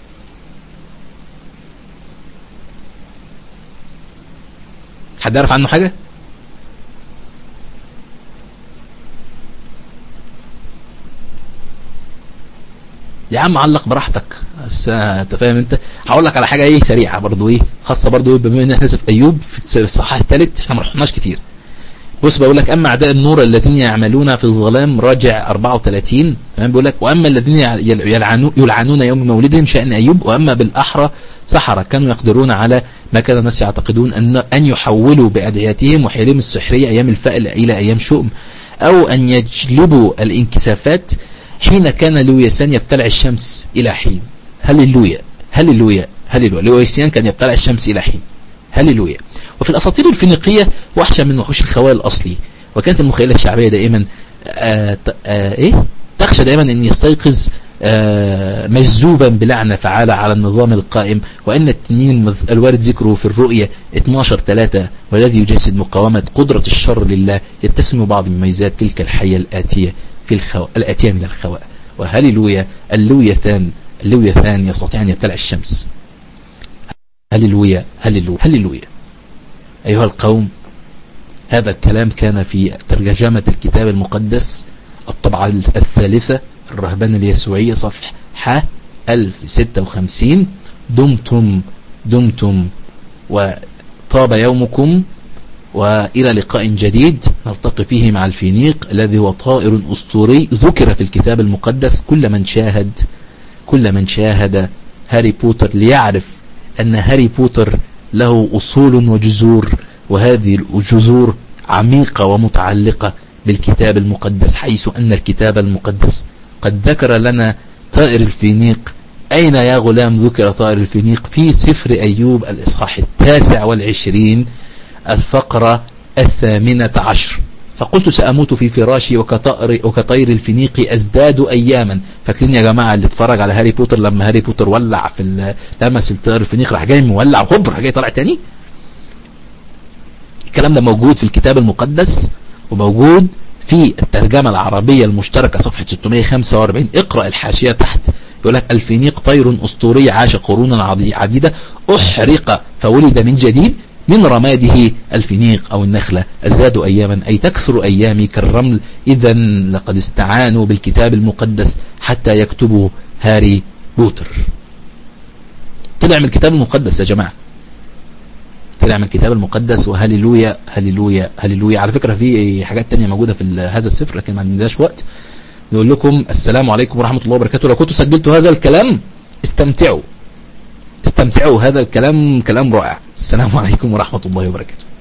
حد يعرف عنه حاجة يا عم علق براحتك بس انت فاهم انت هقول لك على حاجه ايه سريعه برضو ايه خاصه برضو ايه بما ان احنا في ايوب في الصحاح الثالث احنا ما رحناش كتير بص بقول لك اما اعداء النور الذين يعملون في الظلام راجع 34 تمام بيقول لك واما الذين يلعنون يلعنون يوم مولدهم شان ايوب واما بالاحرى سحرة كانوا يقدرون على ما كان الناس يعتقدون ان ان يحولوا بادعيتهم وحيلهم السحريه ايام الفأل الى ايام شؤم او ان يجلبوا الانكسافات حين كان لويسان يبتلع الشمس إلى حين هللويا هللويا هللويا لويسان كان يبتلع الشمس إلى حين هللويا وفي الأساطير الفينيقية وحشة من وحوش الخوال الأصلي وكانت المخيلة الشعبية دائما آآ آآ إيه تخشى دائما أن يستيقظ مجذوبا بلعنة فعالة على النظام القائم وأن التنين الوارد ذكره في الرؤية 12 3 والذي يجسد مقاومة قدرة الشر لله يتسم بعض مميزات تلك الحية الآتية في الخواء الآتية من الخواء وهللويا اللويتان اللويتان يستطيع أن يبتلع الشمس هللويا هللويا هللويا أيها القوم هذا الكلام كان في ترجمة الكتاب المقدس الطبعة الثالثة الرهبان اليسوعية صفحة 1056 دمتم دمتم وطاب يومكم وإلى لقاء جديد نلتقي فيه مع الفينيق الذي هو طائر أسطوري ذكر في الكتاب المقدس كل من شاهد كل من شاهد هاري بوتر ليعرف أن هاري بوتر له أصول وجذور وهذه الجذور عميقة ومتعلقة بالكتاب المقدس حيث أن الكتاب المقدس قد ذكر لنا طائر الفينيق أين يا غلام ذكر طائر الفينيق في سفر أيوب الإصحاح التاسع والعشرين الفقرة الثامنة عشر فقلت سأموت في فراشي وكطائر, وكطير الفينيق أزداد أياما فاكرين يا جماعة اللي اتفرج على هاري بوتر لما هاري بوتر ولع في لمس الطائر الفينيق راح جاي مولع غبر راح جاي طالع تاني الكلام ده موجود في الكتاب المقدس وموجود في الترجمة العربية المشتركة صفحة 645 اقرأ الحاشية تحت يقول لك الفينيق طير أسطوري عاش قرونا عديدة أحرق فولد من جديد من رماده الفينيق أو النخلة ازداد أياما أي تكثر أيامي كالرمل إذا لقد استعانوا بالكتاب المقدس حتى يكتبوا هاري بوتر طلع من الكتاب المقدس يا جماعة طلع من الكتاب المقدس وهللويا هللويا هللويا على فكرة في حاجات تانية موجودة في هذا السفر لكن ما عندناش وقت نقول لكم السلام عليكم ورحمة الله وبركاته لو كنتوا سجلتوا هذا الكلام استمتعوا استمتعوا هذا الكلام كلام رائع السلام عليكم ورحمة الله وبركاته